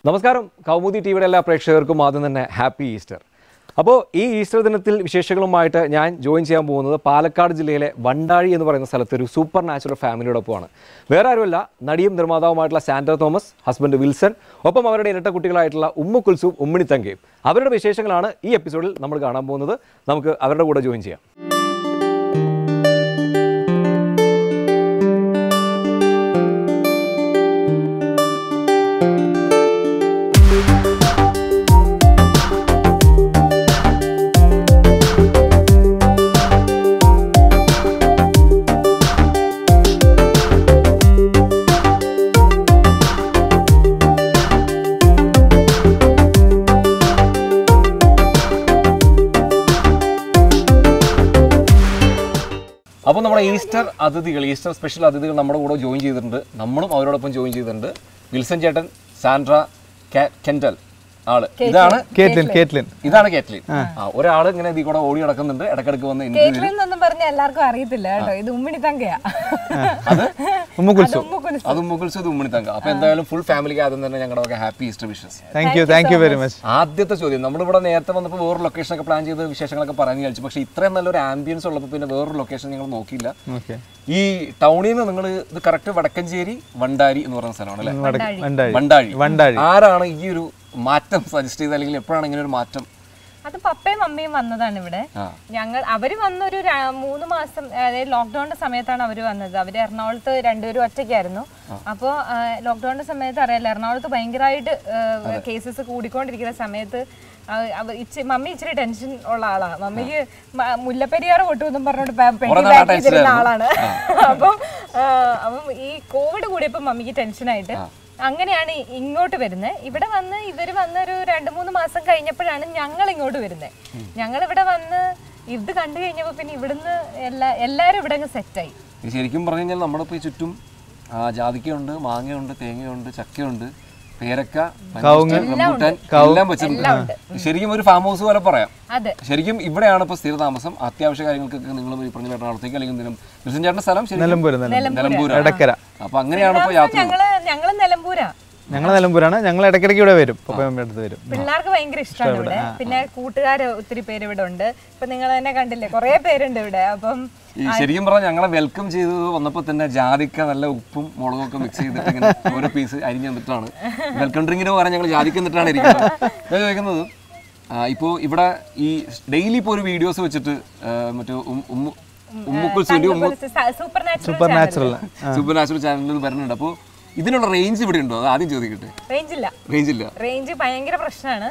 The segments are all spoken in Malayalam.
നമസ്കാരം കൗമുദി ടി വിയുടെ എല്ലാ പ്രേക്ഷകർക്കും ആദ്യം തന്നെ ഹാപ്പി ഈസ്റ്റർ അപ്പോൾ ഈ ഈസ്റ്റർ ദിനത്തിൽ വിശേഷങ്ങളുമായിട്ട് ഞാൻ ജോയിൻ ചെയ്യാൻ പോകുന്നത് പാലക്കാട് ജില്ലയിലെ വണ്ടാഴി എന്ന് പറയുന്ന സ്ഥലത്ത് ഒരു സൂപ്പർ നാച്ചുറൽ ഫാമിലിയോടൊപ്പമാണ് വേറെ ആരുമല്ല നടിയും നിർമ്മാതാവുമായിട്ടുള്ള സാൻഡർ തോമസ് ഹസ്ബൻഡ് വിൽസൺ ഒപ്പം അവരുടെ ഇരട്ട കുട്ടികളായിട്ടുള്ള ഉമ്മു കുൽസും ഉമ്മിണിത്തങ്കയും അവരുടെ വിശേഷങ്ങളാണ് ഈ എപ്പിസോഡിൽ നമ്മൾ കാണാൻ പോകുന്നത് നമുക്ക് അവരുടെ കൂടെ ജോയിൻ ചെയ്യാം അപ്പോൾ നമ്മുടെ ഈസ്റ്റർ അതിഥികൾ ഈസ്റ്റർ സ്പെഷ്യൽ അതിഥികൾ നമ്മുടെ കൂടെ ജോയിൻ ചെയ്തിട്ടുണ്ട് നമ്മളും അവരോടൊപ്പം ജോയിൻ ചെയ്തിട്ടുണ്ട് വിൽസൺ ചേട്ടൻ സാൻഡ്ര കെ- കെൻഡൽ ആള് ഇതാണ് കേറ്റ്ലിൻ കേറ്റ്ലിൻ ഇതാണ് കേറ്റ്ലിൻ ആ ഒരാൾ ഇങ്ങനെ ഇതിൽ കൂടെ ഓടി നടക്കുന്നുണ്ട് ഇടക്കിടക്ക് വന്ന് ഇന്റർവ്യൂ കേട്ടില്ലെന്നൊന്നും പറഞ്ഞ എല്ലാവർക്കും അറിയത്തില്ല കേട്ടോ ഇത് ഉമ്മിണി തങ്കയാ അത് ഉമ്മ കുൽസു അതും മുഗൾസ് ഇത് ഉമ്മണി തങ്ക അപ്പൊ എന്തായാലും ഫുൾ ഫാമിലിക്ക് ആദ്യം തന്നെ ഞങ്ങളുടെ happy Easter wishes thank you thank you very much ആദ്യത്തെ ചോദ്യം നമ്മളിവിടെ നേരത്തെ വന്നപ്പോൾ വേറൊരു ലൊക്കേഷൻ ഒക്കെ പ്ലാൻ ചെയ്ത് വിശേഷങ്ങളൊക്കെ പറഞ്ഞു കഴിച്ചു പക്ഷേ ഇത്രയും നല്ലൊരു ആംബിയൻസ് ഉള്ളപ്പോൾ പിന്നെ വേറൊരു ലൊക്കേഷൻ ഞങ്ങൾ നോക്കിയില്ല ഓക്കെ ഈ ടൗണിൽ നിന്ന് നിങ്ങൾ ഇത് കറക്റ്റ് വടക്കഞ്ചേരി വണ്ടാരി എന്ന് പറയുന്ന സ്ഥലമാണ് അല്ലേ വണ്ടാഴി വണ്ടാഴി വണ്ടാഴി ആരാണ് ഈ ഒരു മാറ്റം സജസ്റ്റ് ചെയ്ത് അല്ലെങ്കിൽ എപ്പോഴാണ് ഇങ്ങനെ ഒരു മാറ്റം അത് പപ്പയും മമ്മിയും വന്നതാണ് ഇവിടെ ആ. ഞങ്ങൾ അവര് വന്നൊരു ര- മൂന്ന് മാസം അതായത് ലോക്ക്ഡൌണിന്റെ സമയത്താണ് അവര് വന്നത് അവര് എറണാകുളത്ത് രണ്ടുപേരും ഒറ്റയ്ക്കായിരുന്നു അപ്പോൾ ലോക്ക്ഡൌണിന്റെ സമയത്ത് അറിയാലോ എറണാകുളത്ത് ഭയങ്കരമായിട്ട് കേസസ് കൂടിക്കൊണ്ടിരിക്കുന്ന സമയത്ത് അവ- അവ- ഇച്ചി- മമ്മി ഇച്ചിരി ടെൻഷൻ ഉള്ള ആളാണ് മമ്മിക്ക് മ- മുല്ലപ്പെരിയാർ പൊട്ടുമെന്നും പറഞ്ഞോണ്ട് പെ- പെട്ടി നാളാ ബാക്കി വെച്ചിരുന്ന tension ആളാണ് അപ്പം ആ, അപ്പം ഈ കോവിഡ് കൂടിയപ്പോൾ മമ്മിക്ക് ടെൻഷനായിട്ട് അങ്ങനെയാണ് ഇ- ഇങ്ങോട്ട് വരുന്നത് ഇവിടെ വന്ന് ഇവര് വന്ന് ഒരു രണ്ട് മൂന്ന് മാസം കഴിഞ്ഞപ്പോഴാണ് ഞങ്ങൾ ഇങ്ങോട്ട് വരുന്നത് ഞങ്ങൾ ഇവിടെ വന്ന് ഇത് കണ്ടു കഴിഞ്ഞപ്പോൾ പിന്നെ ഇവിടുന്ന് എല്ലാ എല്ലാവരും ഇവിടെ അങ്ങ് സെറ്റായി ഇത് ശരിക്കും പറഞ്ഞു കഴിഞ്ഞാൽ നമ്മുടെ ഇപ്പോൾ ഈ ചുറ്റും ആ, ജാതിക്കയുണ്ട് മാങ്ങയുണ്ട് തേങ്ങയുണ്ട് ചക്കയുണ്ട് പേരക്ക മഞ്ചിഷ്ടം, റംബൂട്ടാൻ എല്ലാം വെച്ചിട്ടുണ്ട് ശരിക്കും ഒരു ഫാം ഹൗസ് പോലെ പറയാം അതെ ശരിക്കും ഇവിടെയാണ് ഇപ്പോൾ സ്ഥിര താമസം അത്യാവശ്യ കാര്യങ്ങൾക്കൊക്കെ നിങ്ങൾ ഈ പറഞ്ഞ എറണാകുളത്തേക്ക് അല്ലെങ്കിൽ നിലം വിൽസൺ ചേട്ടൻ്റെ സ്ഥലം ശരിക്കും നിലമ്പൂര് നിലമ്പൂർ നിലമ്പൂർ എടക്കര അപ്പൊ അങ്ങനെയാണ് ഇപ്പോൾ യാത്ര ഞങ്ങള് ഞങ്ങള് നിലമ്പൂരാ ഞങ്ങൾ നിലമ്പൂരാണ് ഞങ്ങൾ ഇടയ്ക്കിടയ്ക്ക് ഇവിടെ വരും പപ്പയമ്മയുടെ അടുത്ത് വരും പിള്ളേർക്ക് ഭയങ്കര ഇഷ്ടമാണ് ഇവിടെ പിന്നെ കൂട്ടുകാർ ഒത്തിരി പേര് ഇവിടെ ഉണ്ട് ഇപ്പൊ നിങ്ങൾ തന്നെ കണ്ടില്ലേ കുറെ പേരുണ്ട് ഇവിടെ അപ്പം ഈ ശരിക്കും പറഞ്ഞാൽ ഞങ്ങളെ വെൽക്കം ചെയ്തത് വന്നപ്പോൾ തന്നെ ജാതിക്ക നല്ല ഉപ്പും മുളകും ഒക്കെ മിക്സ് ചെയ്തിട്ട് ഇങ്ങനെ ഓരോ പീസ് അരിഞ്ഞു തന്നിട്ടാണ് വെൽക്കം ഡ്രിങ്കിന് പകരം ഞങ്ങൾ ജാതിക്ക എന്നിട്ടാണ് ഇരിക്കുന്നത് ഞാൻ ചോദിക്കുന്നത് ഇപ്പോൾ ഇവിടെ ഈ ഡെയിലി ഇപ്പോൾ ഒരു വീഡിയോസ് വെച്ചിട്ട് ആ, മറ്റേ ഉം- ഉമ്മു ഉമ്മുക്കുൽസുവിൻ്റെ Ummu super supernatural supernatural ചാനലിൽ വരുന്നുണ്ട് അപ്പോൾ ഇതിനുള്ള റേഞ്ച് ഇവിടെ ഉണ്ടോ അത് ആദ്യം ചോദിക്കട്ടെ റേഞ്ച് ഇല്ല റേഞ്ച് ഇല്ല റേഞ്ച് ഭയങ്കര പ്രശ്നമാണ്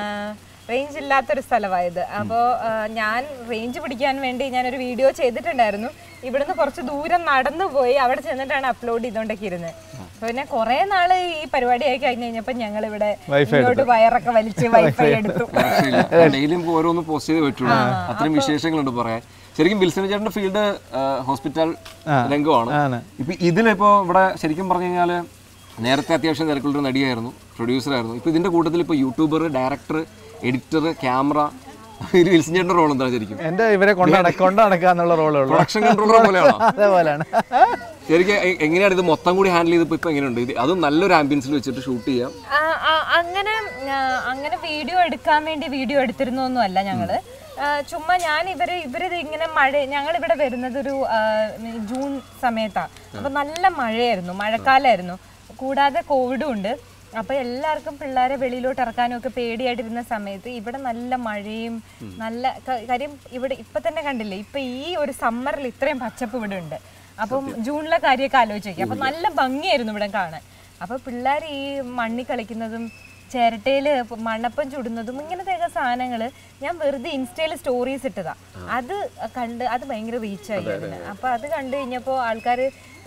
റേഞ്ച് ഇല്ലാത്തൊരു സ്ഥലമായത് അപ്പോൾ ഞാൻ റേഞ്ച് പിടിക്കാൻ വേണ്ടി ഞാനൊരു വീഡിയോ ചെയ്തിട്ടുണ്ടായിരുന്നു ഇവിടുന്ന് കുറച്ച് ദൂരം നടന്നു പോയി അവിടെ ചെന്നിട്ടാണ് അപ്ലോഡ് ചെയ്തോണ്ടൊക്കെ ഇരുന്നത് പിന്നെ കുറെ നാള് ഈ പരിപാടി ആയി കഴിഞ്ഞ് കഴിഞ്ഞപ്പോൾ ഞങ്ങൾ ഇവിടെ ഇങ്ങോട്ട് വയറൊക്കെ വലിച്ച് വൈഫൈ എടുത്തു ഡെയിലി നമുക്ക് ഓരോന്ന് പോസ്റ്റ് ചെയ്ത് പറ്റുള്ളൂ അത്രയും വിശേഷങ്ങളുണ്ട് പറയാൻ ശരിക്കും വിൽസൺ ചേട്ടന്റെ ഫീൽഡ് ഹോസ്പിറ്റൽ രംഗമാണ് ആണ് ഇപ്പൊ ഇതിലിപ്പോ ഇവിടെ ശരിക്കും പറഞ്ഞു കഴിഞ്ഞാല് നേരത്തെ അത്യാവശ്യം തിരക്കുള്ള നടിയായിരുന്നു പ്രൊഡ്യൂസർ ആയിരുന്നു ഇപ്പൊ ഇതിന്റെ കൂട്ടത്തിൽ ഇപ്പൊ യൂട്യൂബർ ഡയറക്ടർ എഡിറ്റർ ക്യാമറ ഇത് വിൽസൺ ചേട്ടന്റെ റോൾ എന്താണ് ശരിക്കും എന്റെ ഇവരെ കൊണ്ടട കൊണ്ടടക്കാന്നുള്ള റോളേ ഉള്ളൂ പ്രൊഡക്ഷൻ കൺട്രോളർ പോലെയാണോ അതേപോലെയാണ് ശരിക്കും എ- എങ്ങനെയാണ് ഇത് മൊത്തം കൂടി ഹാൻഡിൽ ചെയ്തപ്പോൾ ഇപ്പൊ എങ്ങനെയുണ്ട് ഇത് അതും നല്ലൊരു ആംബിയൻസിൽ വെച്ചിട്ട് ഷൂട്ട് ചെയ്യാം ആ, ആ, അങ്ങനെ ആ, അങ്ങനെ വീഡിയോ എടുക്കാൻ വേണ്ടി വീഡിയോ എടുത്തിരുന്നൊന്നും അല്ല ഞങ്ങള് ആ, ചുമ്മാ ഞാൻ ഇവര് ഇവരിത് ഇങ്ങനെ മഴ ഞങ്ങൾ ഇവിടെ വരുന്നത് ഒരു ആ, ജൂൺ സമയത്താണ് അപ്പൊ നല്ല മഴയായിരുന്നു മഴക്കാലമായിരുന്നു കൂടാതെ കോവിഡും ഉണ്ട് അപ്പൊ എല്ലാവർക്കും പിള്ളേരെ വെളിയിലോട്ട് ഇറക്കാനും ഒക്കെ പേടിയായിട്ടിരുന്ന സമയത്ത് ഇവിടെ നല്ല മഴയും നല്ല ക- കാര്യം ഇവിടെ ഇപ്പൊ തന്നെ കണ്ടില്ലേ ഇപ്പൊ ഈ ഒരു സമ്മറിൽ ഇത്രയും പച്ചപ്പ് ഇവിടെ ഉണ്ട് അപ്പം ജൂണിലെ കാര്യമൊക്കെ ആലോചിച്ച് നോക്കി അപ്പൊ നല്ല ഭംഗിയായിരുന്നു ഇവിടെ കാണാൻ അപ്പൊ പിള്ളേർ ഈ മണ്ണി കളിക്കുന്നതും ചിരട്ടയില് മണ്ണപ്പം ചുടുന്നതും ഇങ്ങനത്തെയൊക്കെ സാധനങ്ങൾ ഞാൻ വെറുതെ ഇൻസ്റ്റയിൽ സ്റ്റോറീസ് ഇട്ടതാ അത് കണ്ട് അത് ഭയങ്കര റീച്ചായി അതിന് അപ്പൊ അത് കണ്ടു കഴിഞ്ഞപ്പോൾ ആൾക്കാർ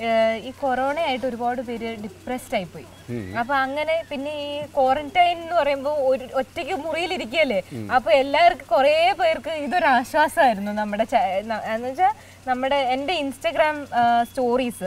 ഈ കൊറോണ ആയിട്ട് ഒരുപാട് പേര് ഡിപ്രസ്ഡ് ആയിപ്പോയി അപ്പൊ അങ്ങനെ പിന്നെ ഈ ക്വാറന്റൈൻ എന്ന് പറയുമ്പോൾ ഒരു ഒറ്റയ്ക്ക് മുറിയിലിരിക്കുകയല്ലേ അപ്പൊ എല്ലാവർക്കും കുറേ പേർക്ക് ഇതൊരു ആശ്വാസമായിരുന്നു നമ്മുടെ ച- ന- എന്ന് വെച്ചാൽ നമ്മുടെ എൻ്റെ ഇൻസ്റ്റഗ്രാം സ്റ്റോറീസ്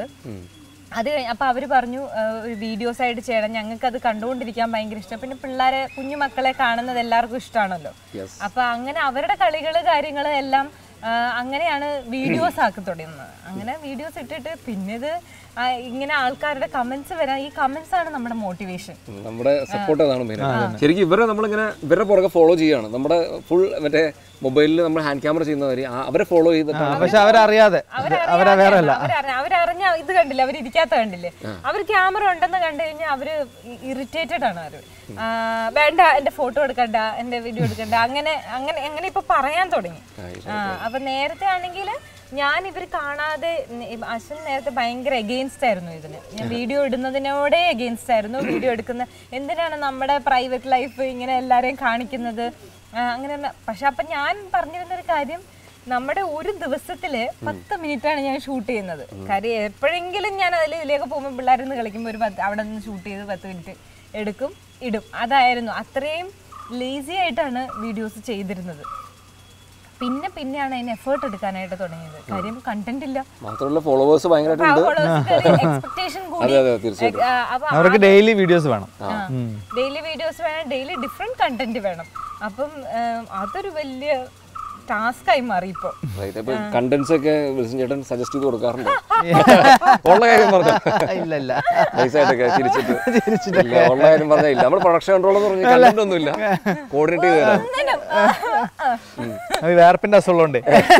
അത് കഴിഞ്ഞ് അപ്പൊ അവര് പറഞ്ഞു ആ, ഒരു വീഡിയോസ് ആയിട്ട് ചെയ്യണം ഞങ്ങൾക്ക് അത് കണ്ടുകൊണ്ടിരിക്കാൻ ഭയങ്കര ഇഷ്ടം പിന്നെ പിള്ളേരെ കുഞ്ഞു മക്കളെ കാണുന്നത് എല്ലാവർക്കും ഇഷ്ടമാണല്ലോ അപ്പൊ അങ്ങനെ അവരുടെ കളികള് കാര്യങ്ങള് എല്ലാം ആ, അങ്ങനെയാണ് വീഡിയോസ് ആക്കി തുടങ്ങുന്നത് അങ്ങനെ വീഡിയോസ് ഇട്ടിട്ട് പിന്നെ ഇത് ആ, ഇങ്ങനെ ആൾക്കാരുടെ കമന്റ്സ് വരാൻ ഈ കമന്റ്സ് ആണ് നമ്മുടെ മോട്ടിവേഷൻ നമ്മുടെ സപ്പോർട്ട് അതാണ് മെയിൻ ശരിക്കും ഇവരെ നമ്മളിങ്ങനെ ഇവരുടെ പുറകെ ഫോളോ ചെയ്യാണ് നമ്മുടെ ഫുൾ മറ്റേ മൊബൈലിൽ നമ്മൾ ഹാൻഡ് ക്യാമറ ചെയ്യുന്നവര് ആ- അവരെ ഫോളോ ചെയ്തിട്ട് പക്ഷെ അവരറിയാതെ അവരാ വേറെ അല്ല അവരറിഞ്ഞ ഇത് കണ്ടില്ല അവർ ഇരിക്കാത്ത കണ്ടില്ലേ അവർ ക്യാമറ ഉണ്ടെന്ന് കണ്ടു കഴിഞ്ഞാൽ അവര് ഇറിറ്റേറ്റഡ് ആണ് അവര് ആ, വേണ്ട എന്റെ ഫോട്ടോ എടുക്കണ്ട എന്റെ വീഡിയോ എടുക്കണ്ട അങ്ങനെ അങ്ങനെ അങ്ങനെ ഇപ്പൊ പറയാൻ തുടങ്ങി ആ, അപ്പൊ നേരത്തെ ആണെങ്കിൽ ഞാൻ ഇവർ കാണാതെ ന- അശ്വൻ നേരത്തെ ഭയങ്കര എഗെയിൻസ്റ്റ് ആയിരുന്നു ഇതിന് ഞാൻ വീഡിയോ ഇടുന്നതിനോടെ എഗെയിൻസ്റ്റ് ആയിരുന്നു വീഡിയോ എടുക്കുന്ന എന്തിനാണ് നമ്മുടെ പ്രൈവറ്റ് ലൈഫ് ഇങ്ങനെ എല്ലാരെയും കാണിക്കുന്നത് ആ, അങ്ങനെ പക്ഷെ അപ്പൊ ഞാൻ പറഞ്ഞിരുന്ന ഒരു കാര്യം നമ്മുടെ ഒരു ദിവസത്തില് പത്ത് മിനിറ്റ് ആണ് ഞാൻ ഷൂട്ട് ചെയ്യുന്നത് കാര്യം എപ്പോഴെങ്കിലും ഞാൻ അതിൽ ഇതിലേക്ക് പോകുമ്പോൾ പിള്ളേരിന്ന് കളിക്കുമ്പോൾ ഒരു പത്ത് അവിടെ നിന്ന് ഷൂട്ട് ചെയ്ത് പത്ത് മിനിറ്റ് എടുക്കും ഇടും അതായിരുന്നു അത്രയും ലേസി ആയിട്ടാണ് വീഡിയോസ് ചെയ്തിരുന്നത് പിന്നെ പിന്നെയാണ് അതിന് എഫേർട്ട് എടുക്കാനായിട്ട് തുടങ്ങിയത് കാര്യം കണ്ടന്റ് ഇല്ല മാത്രമല്ല ഫോളോവേഴ്സ് ഭയങ്കരമായിട്ടുണ്ട് എക്സ്പെക്ടേഷൻ കൂടി അതെ അതെ തീർച്ചയായിട്ടും ആ, അപ്പൊ അവർക്ക് ഡെയിലി വീഡിയോസ് വേണം ഡെയിലി വീഡിയോസ് വേണം ഡെയിലി ഡിഫറെന്റ് കണ്ടന്റ് വേണം അപ്പം ഏം, അതൊരു വലിയ ടാസ്ക് ആയി മാറി ഇപ്പൊ Right. അപ്പൊ കണ്ടന്റ്സ് ഒക്കെ വിൽസൺ ചേട്ടൻ സജസ്റ്റ് ചെയ്ത് കൊടുക്കാറുണ്ട് ഉള്ള കാര്യം പറഞ്ഞു ഇല്ല ഇല്ല നൈസായിട്ടൊക്കെ ചിരിച്ചിട്ട് ഇല്ല, ഉള്ള കാര്യം പറഞ്ഞാൽ ഇല്ല നമ്മൾ പ്രൊഡക്ഷൻ കൺട്രോൾ എന്ന് പറഞ്ഞ കണ്ടന്റ് ഒന്നുമില്ല കോർഡിനേറ്റ് ചെയ്ത് തരാം ഒന്നിനും, ആ, ആ. അത് വേർപ്പിന്റെ അസുഖമുള്ളതുകൊണ്ട്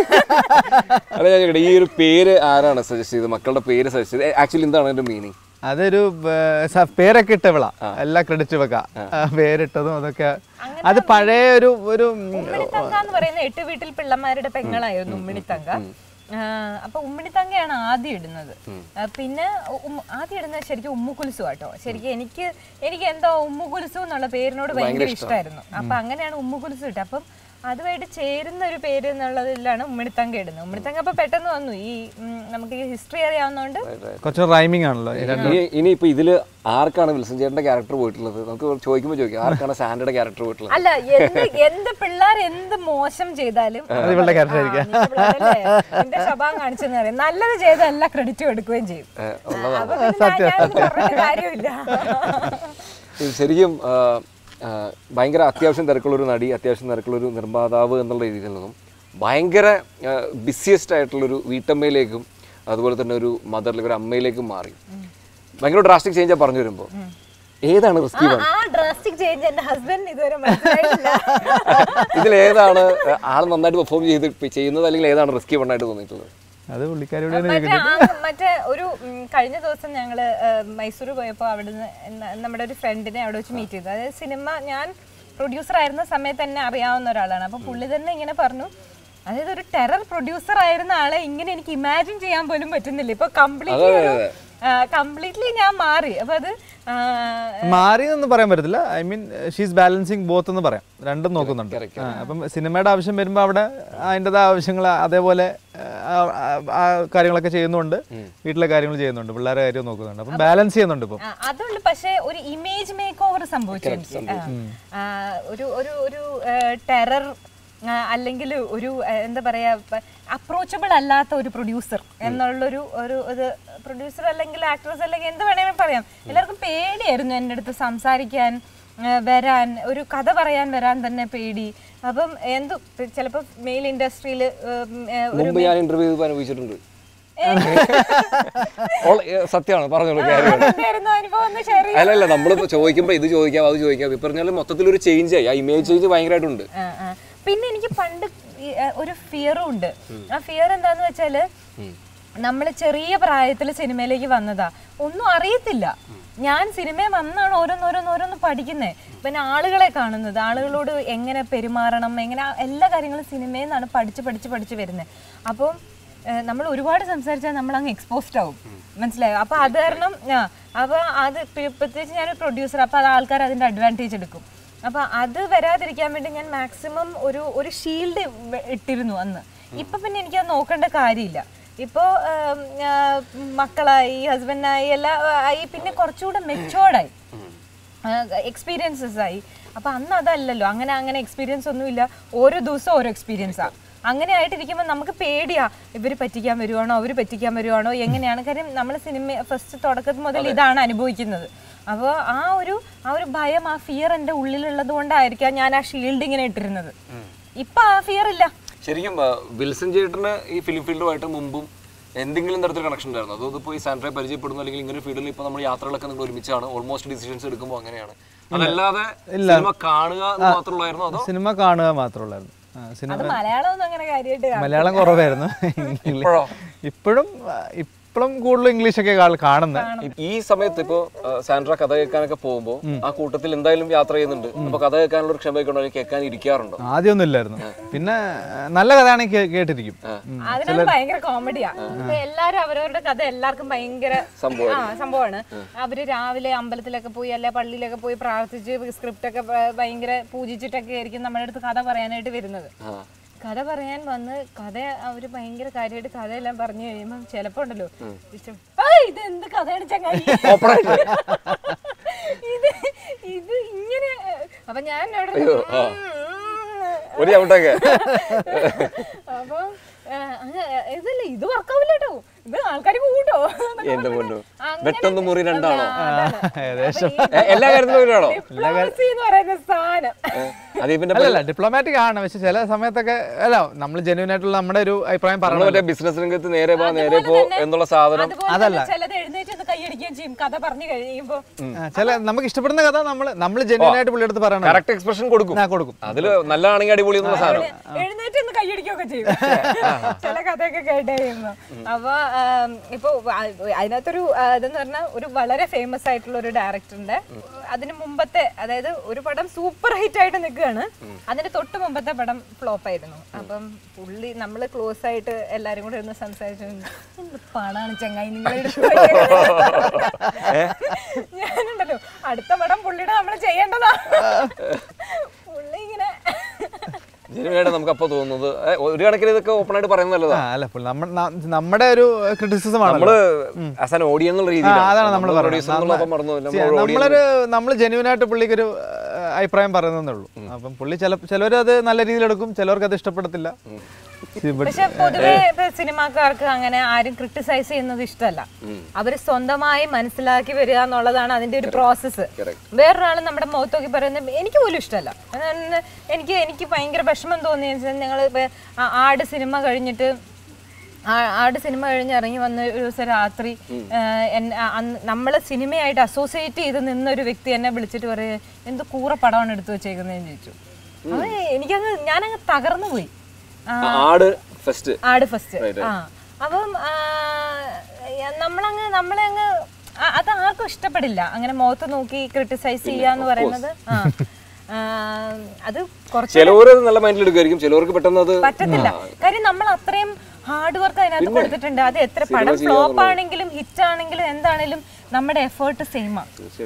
അല്ല ഞാൻ ചോദിക്കട്ടെ, ഈ ഒരു പേര് ആരാണ് സജസ്റ്റ് ചെയ്തത് മക്കളുടെ പേര് സജസ്റ്റ് ചെയ്തത് ആക്ച്വലി എന്താണ് അതിന്റെ മീനിങ് അതൊരു ഏർ, സ- പേരൊക്കെ ഇട്ടവിള എല്ലാ ക്രെഡിറ്റ് വെക്ക പേരിട്ടതും അതൊക്കെ അത് പഴയ ഒരു ഒരു ഉം, ഉമ്മിണിത്തങ്ക എന്ന് പറയുന്ന എട്ട് വീട്ടിൽ പിള്ളമാരുടെ പെങ്ങളായിരുന്നു ഉമ്മിണിത്തങ്ക ആ, അപ്പൊ ഉമ്മിണിത്തങ്കയാണ് ആദ്യം ഇടുന്നത് ആ, പിന്നെ ഉം- ആദ്യം ഇടുന്നത് ശരിക്കും ഉമ്മുകുൽസു കേട്ടോ ശരിക്കും എനിക്ക് എനിക്ക് എന്തോ ഉമ്മുകുൽസു എന്നുള്ള പേരിനോട് ഭയങ്കര ഇഷ്ടമായിരുന്നു അപ്പൊ അങ്ങനെയാണ് ഉമ്മുകുൽസു ഇട്ടത് അപ്പം അതുമായിട്ട് ചേരുന്ന ഒരു പേര് എന്നുള്ളതിലാണ് ഉമ്മിണിത്തങ്ക ഇടുന്നത് ഉമ്മിണിത്തങ്ക അപ്പൊ പെട്ടെന്ന് വന്നു ഈ ഉം, നമുക്ക് ഈ ഹിസ്റ്ററി അറിയാവുന്നതുകൊണ്ട് കുറച്ച് റൈമിംഗ് ആണല്ലോ ഈ രണ്ട് ഇനി ഇനി ഇപ്പൊ ഇതില് ആർക്കാണ് വിൽസൺ ചേട്ടന്റെ ക്യാരക്ടർ പോയിട്ടുള്ളത് നമുക്ക് ചോദിക്കുമ്പോൾ ചോദിക്കാം ആർക്കാണ് സാൻഡയുടെ ക്യാരക്ടർ പോയിട്ടുള്ളത് അല്ല എന്ത് എന്ത് പിള്ളേർ എന്ത് മോശം ചെയ്താലും അത് ഇവളുടെ character ആയിരിക്കും. ആ, നിന്റെ പിള്ളേരല്ലേ? നിന്റെ ശബാൻ കാണിച്ചെന്ന് പറയും നല്ലത് ചെയ്ത എല്ലാ ക്രെഡിറ്റും എടുക്കുകയും ചെയ്യും അപ്പൊ പിന്നെ ഞാൻ- ഞാനൊന്നും പറഞ്ഞിട്ട് കാര്യമില്ല ഇത് ശരിക്കും ആ, ആ, ഭയങ്കര അത്യാവശ്യം തിരക്കുള്ളൊരു നടി അത്യാവശ്യം തിരക്കുള്ളൊരു നിർമ്മാതാവ് എന്നുള്ള രീതിയിൽ നിന്നും ഭയങ്കര ബിസിയസ്റ്റ് ആയിട്ടുള്ളൊരു വീട്ടമ്മയിലേക്കും അതുപോലെ തന്നെ ഒരു മദറിലേക്ക് ഒരു അമ്മയിലേക്കും മാറി ഭയങ്കര ഡ്രാസ്റ്റിക് ചേഞ്ചാ പറഞ്ഞു വരുമ്പോൾ ഏതാണ് റിസ്കി ആ- ആ ഡ്രാസ്റ്റിക് ചേഞ്ച് എന്റെ ഹസ്ബൻഡ് ഇതുവരെ മനസ്സിലായിട്ടില്ല ഇതിൽ ഏതാണ് ആൾ നന്നായിട്ട് പെർഫോം ചെയ്ത് ചെയ്യുന്നത് അല്ലെങ്കിൽ ഏതാണ് റിസ്കി വണ്ണായിട്ട് തോന്നിയിട്ടുള്ളത് അത് പുള്ളിക്കാരിയുടെ മറ്റേ ആ- മറ്റേ ഒരു ഉം, കഴിഞ്ഞ ദിവസം ഞങ്ങള് മൈസൂർ പോയപ്പോൾ അവിടുന്ന് ന- നമ്മുടെ ഒരു ഫ്രണ്ടിനെ അവിടെ വെച്ച് മീറ്റ് ചെയ്തു അതായത് സിനിമ ഞാൻ പ്രൊഡ്യൂസർ ആയിരുന്ന സമയത്ത് തന്നെ അറിയാവുന്ന ഒരാളാണ് അപ്പൊ പുള്ളി തന്നെ ഇങ്ങനെ പറഞ്ഞു അതായത് ഒരു ടെറർ പ്രൊഡ്യൂസർ ആയിരുന്ന ആളെ ഇങ്ങനെ എനിക്ക് ഇമാജിൻ ചെയ്യാൻ പോലും പറ്റുന്നില്ല ഇപ്പൊ കംപ്ലീറ്റ്ലി കംപ്ലീറ്റ്ലി ഞാൻ മാറി അപ്പൊ അത് ആ, മാറി എന്ന് പറയാൻ പറ്റത്തില്ല I mean she's balancing both എന്ന് പറയാം രണ്ടും നോക്കുന്നുണ്ട് ആ, അപ്പം സിനിമയുടെ ആവശ്യം വരുമ്പോൾ അവിടെ അതിൻ്റെതായ ആവശ്യങ്ങൾ അതേപോലെ ആ, ആ, ആ കാര്യങ്ങളൊക്കെ ചെയ്യുന്നുണ്ട് വീട്ടിലെ കാര്യങ്ങൾ ചെയ്യുന്നുണ്ട് പിള്ളേരുടെ കാര്യം നോക്കുന്നുണ്ട് അപ്പം ബാലൻസ് ചെയ്യുന്നുണ്ട് ഇപ്പം ആ, അതുകൊണ്ട് പക്ഷെ ഒരു ഇമേജ് മേക്ക് ഓവർ സംഭവിച്ചു എനിക്ക് ആ. ആ, ഒരു ഒരു ഒരു ടെറർ അല്ലെങ്കിൽ ഒരു ആ, എന്താ പറയാ അപ്രോച്ചബിൾ അല്ലാത്ത ഒരു പ്രൊഡ്യൂസർ എന്നുള്ളൊരു ഒരു ഇത് പ്രൊഡ്യൂസർ അല്ലെങ്കിൽ ആക്ട്രസ് അല്ലെങ്കിൽ എന്ത് വേണമെങ്കിൽ പറയാം എല്ലാവർക്കും പേടിയായിരുന്നു എൻ്റെ അടുത്ത് സംസാരിക്കാൻ ആ, വരാൻ ഒരു കഥ പറയാൻ വരാൻ തന്നെ പേടി അപ്പം എന്തു ചിലപ്പോൾ മെയിൽ ഇൻഡസ്ട്രിയിൽ ഒരു മുമ്പ് ഞാൻ ഇന്റർവ്യൂ ചെയ്തപ്പോൾ അനുഭവിച്ചിട്ടുണ്ട് ഓൾ- ഏ, സത്യമാണ് പറഞ്ഞോളൂ കാര്യമാണ് എന്തായിരുന്നു അനുഭവം ഒന്ന് ഷെയർ അല്ല അല്ല നമ്മളിപ്പോ ചോദിക്കുമ്പോൾ ഇത് ചോദിക്കാം അത് ചോദിക്കാം ഇപ്പൊ പറഞ്ഞാൽ മൊത്തത്തിലൊരു ചേഞ്ച് ആയി ആ ഇമേജ് ചേഞ്ച് ഭയങ്കരമായിട്ടുണ്ട് ആ, ആ. പിന്നെ എനിക്ക് പണ്ട് ഈ, ആ, ഒരു ഫിയറും ഉണ്ട് ആ ഫിയർ എന്താന്ന് വെച്ചാല് നമ്മൾ ചെറിയ പ്രായത്തിൽ സിനിമയിലേക്ക് വന്നതാ ഒന്നും അറിയത്തില്ല ഞാൻ സിനിമയിൽ വന്നാണ് ഓരോന്നോരോന്നോരോന്ന് പഠിക്കുന്നത് പിന്നെ ആളുകളെ കാണുന്നത് ആളുകളോട് എങ്ങനെ പെരുമാറണം എങ്ങനെ ആ എല്ലാ കാര്യങ്ങളും സിനിമയിൽ നിന്നാണ് പഠിച്ച് പഠിച്ച് പഠിച്ച് വരുന്നത് അപ്പോൾ നമ്മൾ ഒരുപാട് സംസാരിച്ചാൽ നമ്മൾ അങ്ങ് എക്സ്പോസ്ഡ് ആവും മനസ്സിലായോ അപ്പോൾ അത് കാരണം ആ അപ്പോൾ അത് പി- പ്രത്യേകിച്ച് ഞാനൊരു പ്രൊഡ്യൂസർ അപ്പോൾ അത് ആൾക്കാർ അതിൻ്റെ അഡ്വാൻറ്റേജ് എടുക്കും അപ്പൊ അത് വരാതിരിക്കാൻ വേണ്ടി ഞാൻ മാക്സിമം ഒരു ഒരു ഷീൽഡ് ഇട്ടിരുന്നു അന്ന് ഇപ്പൊ പിന്നെ എനിക്കത് നോക്കേണ്ട കാര്യമില്ല ഇപ്പോ ആം, ആ, മക്കളായി ഹസ്ബൻഡായി എല്ലാം ആയി പിന്നെ കുറച്ചുകൂടെ മെച്ചോർഡായി എക്സ്പീരിയൻസസ് ആയി അപ്പൊ അന്ന് അതല്ലല്ലോ അങ്ങനെ അങ്ങനെ എക്സ്പീരിയൻസ് ഒന്നുമില്ല ഓരോ ദിവസം ഓരോ എക്സ്പീരിയൻസാ അങ്ങനെ ആയിട്ടിരിക്കുമ്പോൾ നമുക്ക് പേടിയാ ഇവര് പറ്റിക്കാൻ വരുവാണോ അവര് പറ്റിക്കാൻ വരുവാണോ എങ്ങനെയാണ് കാര്യം നമ്മൾ സിനിമ ഫസ്റ്റ് തുടക്കത്തിൽ മുതൽ ഇതാണ് അനുഭവിക്കുന്നത് അപ്പോൾ ആ ഒരു ആ ഒരു ഭയം ആ ഫിയർ എൻ്റെ ഉള്ളിലുള്ളത് കൊണ്ടായിരിക്കാം ഞാൻ ആ ഷീൽഡ് ഇങ്ങനെ ഇട്ടിരുന്നത് ഇപ്പൊ ആ ഫിയർ ഇല്ല ശരിക്കും ആ, വിൽസൺ ചേട്ടന് ഈ ഫിലിം ഫീൽഡുമായിട്ട് മുമ്പും എന്തെങ്കിലും തരത്തിൽ കണക്ഷൻ ഉണ്ടായിരുന്നു അതോ ഇതിപ്പോ ഈ സാൻഡ്രയെ പരിചയപ്പെടുന്നു അല്ലെങ്കിൽ ഇങ്ങനെ ഫീൽഡിൽ ഇപ്പൊ നമ്മൾ യാത്രകളൊക്കെ നിങ്ങൾ ഒരുമിച്ചാണ് ഓൾമോസ്റ്റ് ഡിസിഷൻസ് എടുക്കുമ്പോൾ അങ്ങനെയാണ് അതല്ലാതെ സിനിമ കാണുക എന്ന് മാത്രമുള്ളായിരുന്നു അതോ സിനിമ കാണുക മാത്രമുള്ളായിരുന്നു ആ, സിനിമ അത് മലയാളം ഒന്നും അങ്ങനെ കാര്യമായിട്ട് മലയാളം കുറവായിരുന്നു ഇപ്പോഴോ? ഇപ്പോഴും ഇപ്പോഴും കൂടുതൽ ഇംഗ്ലീഷൊക്കെ കാണുന്നത് ഈ- ഈ സമയത്ത് ഇപ്പോ ആ, സാൻഡ്ര കഥ കേൾക്കാനൊക്കെ പോകുമ്പോൾ ആ കൂട്ടത്തിൽ എന്തായാലും യാത്ര ചെയ്യുന്നുണ്ട് അപ്പൊ കഥ കേൾക്കാനുള്ള ഒരു ക്ഷമയൊക്കെ ഉണ്ടോ അല്ലെങ്കിൽ കേൾക്കാൻ ഇരിക്കാറുണ്ടോ ആദ്യമൊന്നും ഇല്ലായിരുന്നു പിന്നെ ആ, നല്ല കഥയാണെങ്കിൽ കേ- കേട്ടിരിക്കും ഉം. അതിനകത്ത് ഭയങ്കര കോമഡിയാ ഇപ്പൊ എല്ലാരും അവരവരുടെ കഥ എല്ലാവർക്കും ഭയങ്കര ആ സംഭവമാണ് അവര് രാവിലെ അമ്പലത്തിലൊക്കെ പോയി അല്ലെ പള്ളിയിലൊക്കെ പോയി പ്രാർത്ഥിച്ച് സ്ക്രിപ്റ്റ് ഒക്കെ ഭ- ഭയങ്കര പൂജിച്ചിട്ടൊക്കെ ആയിരിക്കും നമ്മുടെ അടുത്ത് കഥ പറയാനായിട്ട് വരുന്നത് ആ. കഥ പറയാൻ വന്ന് കഥ അവര് ഭയങ്കര കാര്യമായിട്ട് കഥയെല്ലാം പറഞ്ഞു കഴിയുമ്പോൾ ചിലപ്പോ ഉണ്ടല്ലോ ഇഷ്ടം "ആ, ഇത് എന്ത് കഥയാണ് ചങ്ങായി ഇത് ഇത് ഇങ്ങനെ അപ്പൊ ഞാൻ അവിടെ ഇരുന്ന്, "ഉം, ഒരു ചവിട്ടൊക്കെ അപ്പൊ ആ, അങ്ങ് ഇതല്ല ഇത് വർക്കാവില്ല കേട്ടോ ഇത് ആൾക്കാർ കൂട്ടോ എന്റെ പൊന്നു വെട്ടൊന്ന് മുറി രണ്ടാണോ ഏകദേശം എ- എല്ലാ കാര്യത്തിലും ഒരാണോ ഡിപ്ലോമസി എന്ന് പറയുന്ന സാധനം അത് പിന്നെ അല്ലല്ല ഡിപ്ലോമാറ്റിക് ആണ് പക്ഷെ ചില സമയത്തൊക്കെ അല്ല നമ്മൾ ജെന്യൂൻ ആയിട്ടുള്ള നമ്മുടെ ഒരു അഭിപ്രായം നമ്മൾ പറഞ്ഞു മറ്റേ ബിസിനസ് രംഗത്ത് നേരെ പോ നേരെ പോ എന്നുള്ള സാധനം അതുപോലെ തന്നെ ചിലത് എഴുന്നേറ്റ് ഒന്ന് കൈയടിക്കുകയും ചെയ്യും കഥ പറഞ്ഞു കഴിയുമ്പോ ചില നമുക്ക് ഇഷ്ടപ്പെടുന്ന കഥ നമ്മൾ നമ്മൾ ജെന്യൂൻ ആയിട്ട് പുള്ളിയുടെ അടുത്ത് പറയണം കറക്റ്റ് എക്സ്പ്രഷൻ കൊടുക്കും ആ, കൊടുക്കും അതില് നല്ലതാണെങ്കിൽ അടിപൊളി എന്നുള്ള സാധനം എഴുന്നേറ്റ് ഒന്ന് കൈയടിക്കുകയൊക്കെ ചെയ്യും ചില കഥയൊക്കെ കേട്ട് കഴിയുമ്പോ അപ്പൊ ആം, ഇപ്പൊ അ- അതിനകത്തൊരു ആ, ഇതെന്ന് പറഞ്ഞാൽ ഒരു വളരെ ഫേമസ് ആയിട്ടുള്ള ഒരു ഡയറക്ടറിന്റെ അതിന് മുമ്പത്തെ അതായത് ഒരു പടം സൂപ്പർ ഹിറ്റ് ആയിട്ട് നിൽക്കുകയാണ് അതിന്റെ തൊട്ട് മുമ്പത്തെ പടം ഫ്ലോപ്പ് ആയിരുന്നു അപ്പം പുള്ളി നമ്മള് ക്ലോസ് ആയിട്ട് എല്ലാരും കൂടെ ഒന്ന് സംസാരിച്ചു എന്ത് പടാണ് ചങ്ങായി നിങ്ങൾ ഞാനുണ്ടല്ലോ അടുത്ത പടം പുള്ളിയുടെ നമ്മൾ ചെയ്യേണ്ടതാ പുള്ളി ഇങ്ങനെ ജനുവിനായിട്ട് നമുക്ക് അപ്പൊ തോന്നുന്നത് ഏ, ഒരു കണക്കിന് ഇതൊക്കെ ഓപ്പൺ ആയിട്ട് പറയുന്നത് നല്ലതാ ആ അല്ല പുള്ളി നമ്മ- ന- നമ്മുടെ ഒരു ക്രിറ്റിസിസം ആണ് നമ്മള് ആസ് ആൻ ഓഡിയൻ എന്നുള്ള ആ, രീതിയിൽ അതാണ് നമ്മൾ പ്രൊഡ്യൂസർ മറന്നു See, നമ്മളൊരു നമ്മൾ ജെന്യൂൻ ആയിട്ട് പുള്ളിക്കൊരു ആ, അഭിപ്രായം പറയുന്നേ ഉള്ളൂ അപ്പം പുള്ളി ചില ചിലവർ അത് നല്ല രീതിയിൽ എടുക്കും ചിലവർക്ക് അത് ഇഷ്ടപ്പെടത്തില്ല See, but- പക്ഷെ പൊതുവെ ഇപ്പൊ സിനിമാക്കാർക്ക് അങ്ങനെ ആരും ക്രിട്ടിസൈസ് ചെയ്യുന്നത് ഇഷ്ടമല്ല അവര് സ്വന്തമായി മനസ്സിലാക്കി വരിക എന്നുള്ളതാണ് അതിന്റെ ഒരു പ്രോസസ്സ് വേറൊരാൾ നമ്മുടെ മുഖത്ത് നോക്കി പറയുന്നത് എനിക്ക് പോലും ഇഷ്ടമല്ല അതാണ് എനിക്ക് എനിക്ക് ഭയങ്കര വിഷമം തോന്നിയെന്ന് വെച്ചാൽ ഞങ്ങൾ ആട് സിനിമ കഴിഞ്ഞിട്ട് ആ- ആട് സിനിമ കഴിഞ്ഞ് ഇറങ്ങി വന്ന ഒരു ദിവസം രാത്രി നമ്മൾ സിനിമയായിട്ട് അസോസിയേറ്റ് ചെയ്ത് നിന്ന ഒരു വ്യക്തി എന്നെ വിളിച്ചിട്ട് പറയും എന്ത് കൂറ പടമാണ് എടുത്തു വെച്ചേക്കുന്നതെന്ന് ചോദിച്ചു അത് എനിക്കങ്ങ് ഞാനങ്ങ് തകർന്നു പോയി ആ, ആട് ഫെസ്റ്റ് ആട് ഫസ്റ്റ് ആ അപ്പം ആ, യ- നമ്മളങ്ങ് നമ്മളെ അങ്ങ് ആ, അത് ആർക്കും ഇഷ്ടപ്പെടില്ല അങ്ങനെ മുഖത്ത് നോക്കി ക്രിട്ടിസൈസ് ചെയ്യാന്ന് പറയുന്നത് ആ ആ, അത് കുറച്ച് ചിലവര് അത് നല്ല മൈൻഡിൽ എടുക്കുമായിരിക്കും ചിലവർക്ക് പെട്ടെന്ന് അത് പറ്റത്തില്ല കാര്യം നമ്മൾ അത്രയും ഹാർഡ് വർക്ക് അതിനകത്ത് കൊടുത്തിട്ടുണ്ട് അത് എത്ര പടം ഫ്ലോപ്പ് ആണെങ്കിലും ഹിറ്റ് ആണെങ്കിലും എന്താണെങ്കിലും നമ്മുടെ എഫേർട്ട് സെയിമാ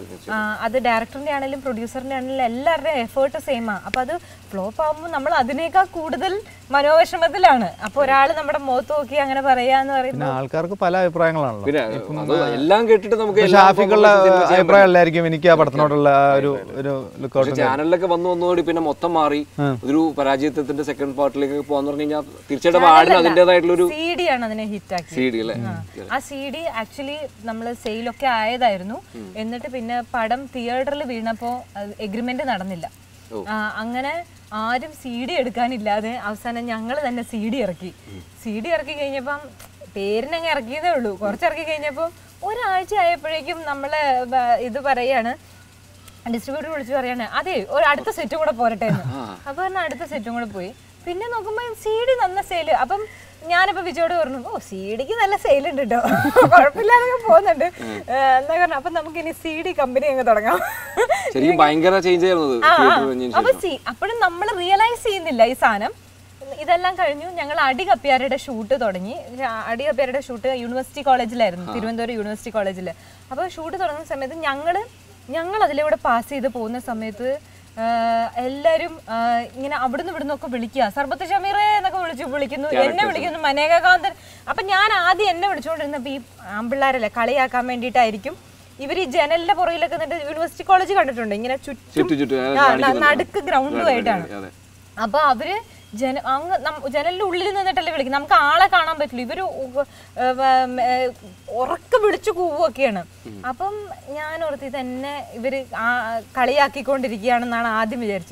അത് ഡയറക്ടറിന്റെ ആണെങ്കിലും പ്രൊഡ്യൂസറിന്റെ ആണെങ്കിലും എല്ലാവരുടെയും എഫേർട്ട് സെയിമാ അപ്പൊ അത് ഫ്ലോപ്പ് ആകുമ്പോൾ നമ്മൾ അതിനേക്കാൾ കൂടുതൽ മനോവിഷമത്തിലാണ് അപ്പൊ ഒരാൾ നമ്മുടെ മുഖത്ത് നോക്കി അങ്ങനെ പറയാന്ന് പറയുമ്പോൾ പിന്നെ ആൾക്കാർക്ക് പല അഭിപ്രായങ്ങളാണല്ലോ പിന്നെ അത് എല്ലാം കേട്ടിട്ട് നമുക്ക് പക്ഷെ എല്ലാം ഷാഫിക്കുള്ള cinema ചെയ്യാൻ പറ്റും. അഭിപ്രായം അല്ലായിരിക്കും എനിക്ക് ആ പടത്തിനോടുള്ള ആ ഒരു ഒരു ലുക്കൗട്ട് പക്ഷെ ചാനലിലൊക്കെ വന്നു വന്നതോടെ പിന്നെ മൊത്തം മാറി ഒരു പരാജയത്തിന്റെ സെക്കൻഡ് പാർട്ടിലേക്ക് പോകാന്ന് പറഞ്ഞു കഴിഞ്ഞാൽ തീർച്ചയായിട്ടും ആടിന് അതിന്റേതായിട്ടുള്ള ഒരു സി ഡി ആണ് അതിനെ ഹിറ്റ് ആക്കി സി ഡി അല്ലേ ആ സി ഡി ആക്ച്വലി നമ്മൾ സെയിലൊക്കെ ആയതായിരുന്നു എന്നിട്ട് പിന്നെ പടം തിയേറ്ററിൽ വീണപ്പോൾ എഗ്രിമെന്റ് നടന്നില്ല ആ, അങ്ങനെ ആരും സി ഡി എടുക്കാനില്ലാതെ അവസാനം ഞങ്ങൾ തന്നെ സി ഡി ഇറക്കി സി ഡി ഇറക്കി കഴിഞ്ഞപ്പം പേരിനങ്ങ് ഇറക്കിയതേ ഉള്ളൂ കുറച്ചിറക്കി കഴിഞ്ഞപ്പോൾ ഒരാഴ്ച ആയപ്പോഴേക്കും നമ്മളെ ബ- ഇത് പറയാണ് ഡിസ്ട്രിബ്യൂട്ടർ വിളിച്ച് പറയാണ് അതെ ഒരു അടുത്ത സെറ്റും കൂടെ പോരട്ടെ എന്ന് അപ്പൊ പറഞ്ഞ അടുത്ത സെറ്റും കൂടെ പോയി പിന്നെ നോക്കുമ്പോ സി ഡി നല്ല സെയില് അപ്പം ഞാനിപ്പോ വിജയോട് പറഞ്ഞു ഓ സി ഡിക്ക് നല്ല സെയിൽ ഉണ്ട് കേട്ടോ കുഴപ്പമില്ലാതെ പോകുന്നുണ്ട് ഏഹ് എന്നാ പറഞ്ഞു അപ്പൊ നമുക്ക് ഇനി സി ഡി കമ്പനി അങ്ങ് തുടങ്ങാം ശരിക്കും ഭയങ്കര ചേഞ്ച് ആയിരുന്നു ആ, ആ. theatre കഴിഞ്ഞതിന് അപ്പൊ സി അപ്പോഴും നമ്മൾ റിയലൈസ് ചെയ്യുന്നില്ല ഈ സാധനം ഇതെല്ലാം കഴിഞ്ഞു ഞങ്ങൾ അടി കപ്പിയാരുടെ ഷൂട്ട് തുടങ്ങി ആ, അടി കപ്പിയാരുടെ ഷൂട്ട് യൂണിവേഴ്സിറ്റി കോളേജിലായിരുന്നു തിരുവനന്തപുരം യൂണിവേഴ്സിറ്റി കോളേജിൽ അപ്പോൾ ഷൂട്ട് തുടങ്ങുന്ന സമയത്ത് ഞങ്ങൾ ഞങ്ങൾ അതിലൂടെ പാസ് ചെയ്ത് പോകുന്ന സമയത്ത് ആ, എല്ലാവരും ആ, ഇങ്ങനെ അവിടുന്ന് ഇവിടുന്ന് ഒക്കെ വിളിക്കുക സർബത്ത് ഷമീറേ എന്നൊക്കെ വിളിച്ചു വിളിക്കുന്നു എന്നെ വിളിക്കുന്നു മനേകാകാന്തൻ അപ്പൊ ഞാൻ ആദ്യം എന്നെ വിളിച്ചുകൊണ്ടിരുന്നപ്പോ ഈ ആമ്പിള്ളാരല്ലേ കളിയാക്കാൻ വേണ്ടിയിട്ടായിരിക്കും ഇവർ ഈ ജനലിന്റെ പുറകിലൊക്കെ നിന്നിട്ട് യൂണിവേഴ്സിറ്റി കോളേജ് കണ്ടിട്ടുണ്ട് ഇങ്ങനെ ചുറ്റും ചുറ്റും ചുറ്റും ആ, ന- നടുക്ക് ഗ്രൗണ്ടുമായിട്ടാണ് അതെ അപ്പൊ അവര് ജന അങ്ങ് നം- ജനലിന്റെ ഉള്ളിൽ നിന്നിട്ടല്ലേ വിളിക്കുന്നത് നമുക്ക് ആളെ കാണാൻ പറ്റില്ല ഇവര് ഉ- ഏ, വ- ഏ, ഉറക്കെ വിളിച്ചു കൂവൊക്കെയാണ് അപ്പം ഞാൻ ഓർത്ത് ഇതെന്നെ ഇവര് ആ- കളിയാക്കിക്കൊണ്ടിരിക്കുകയാണെന്നാണ് ആദ്യം വിചാരിച്ചത്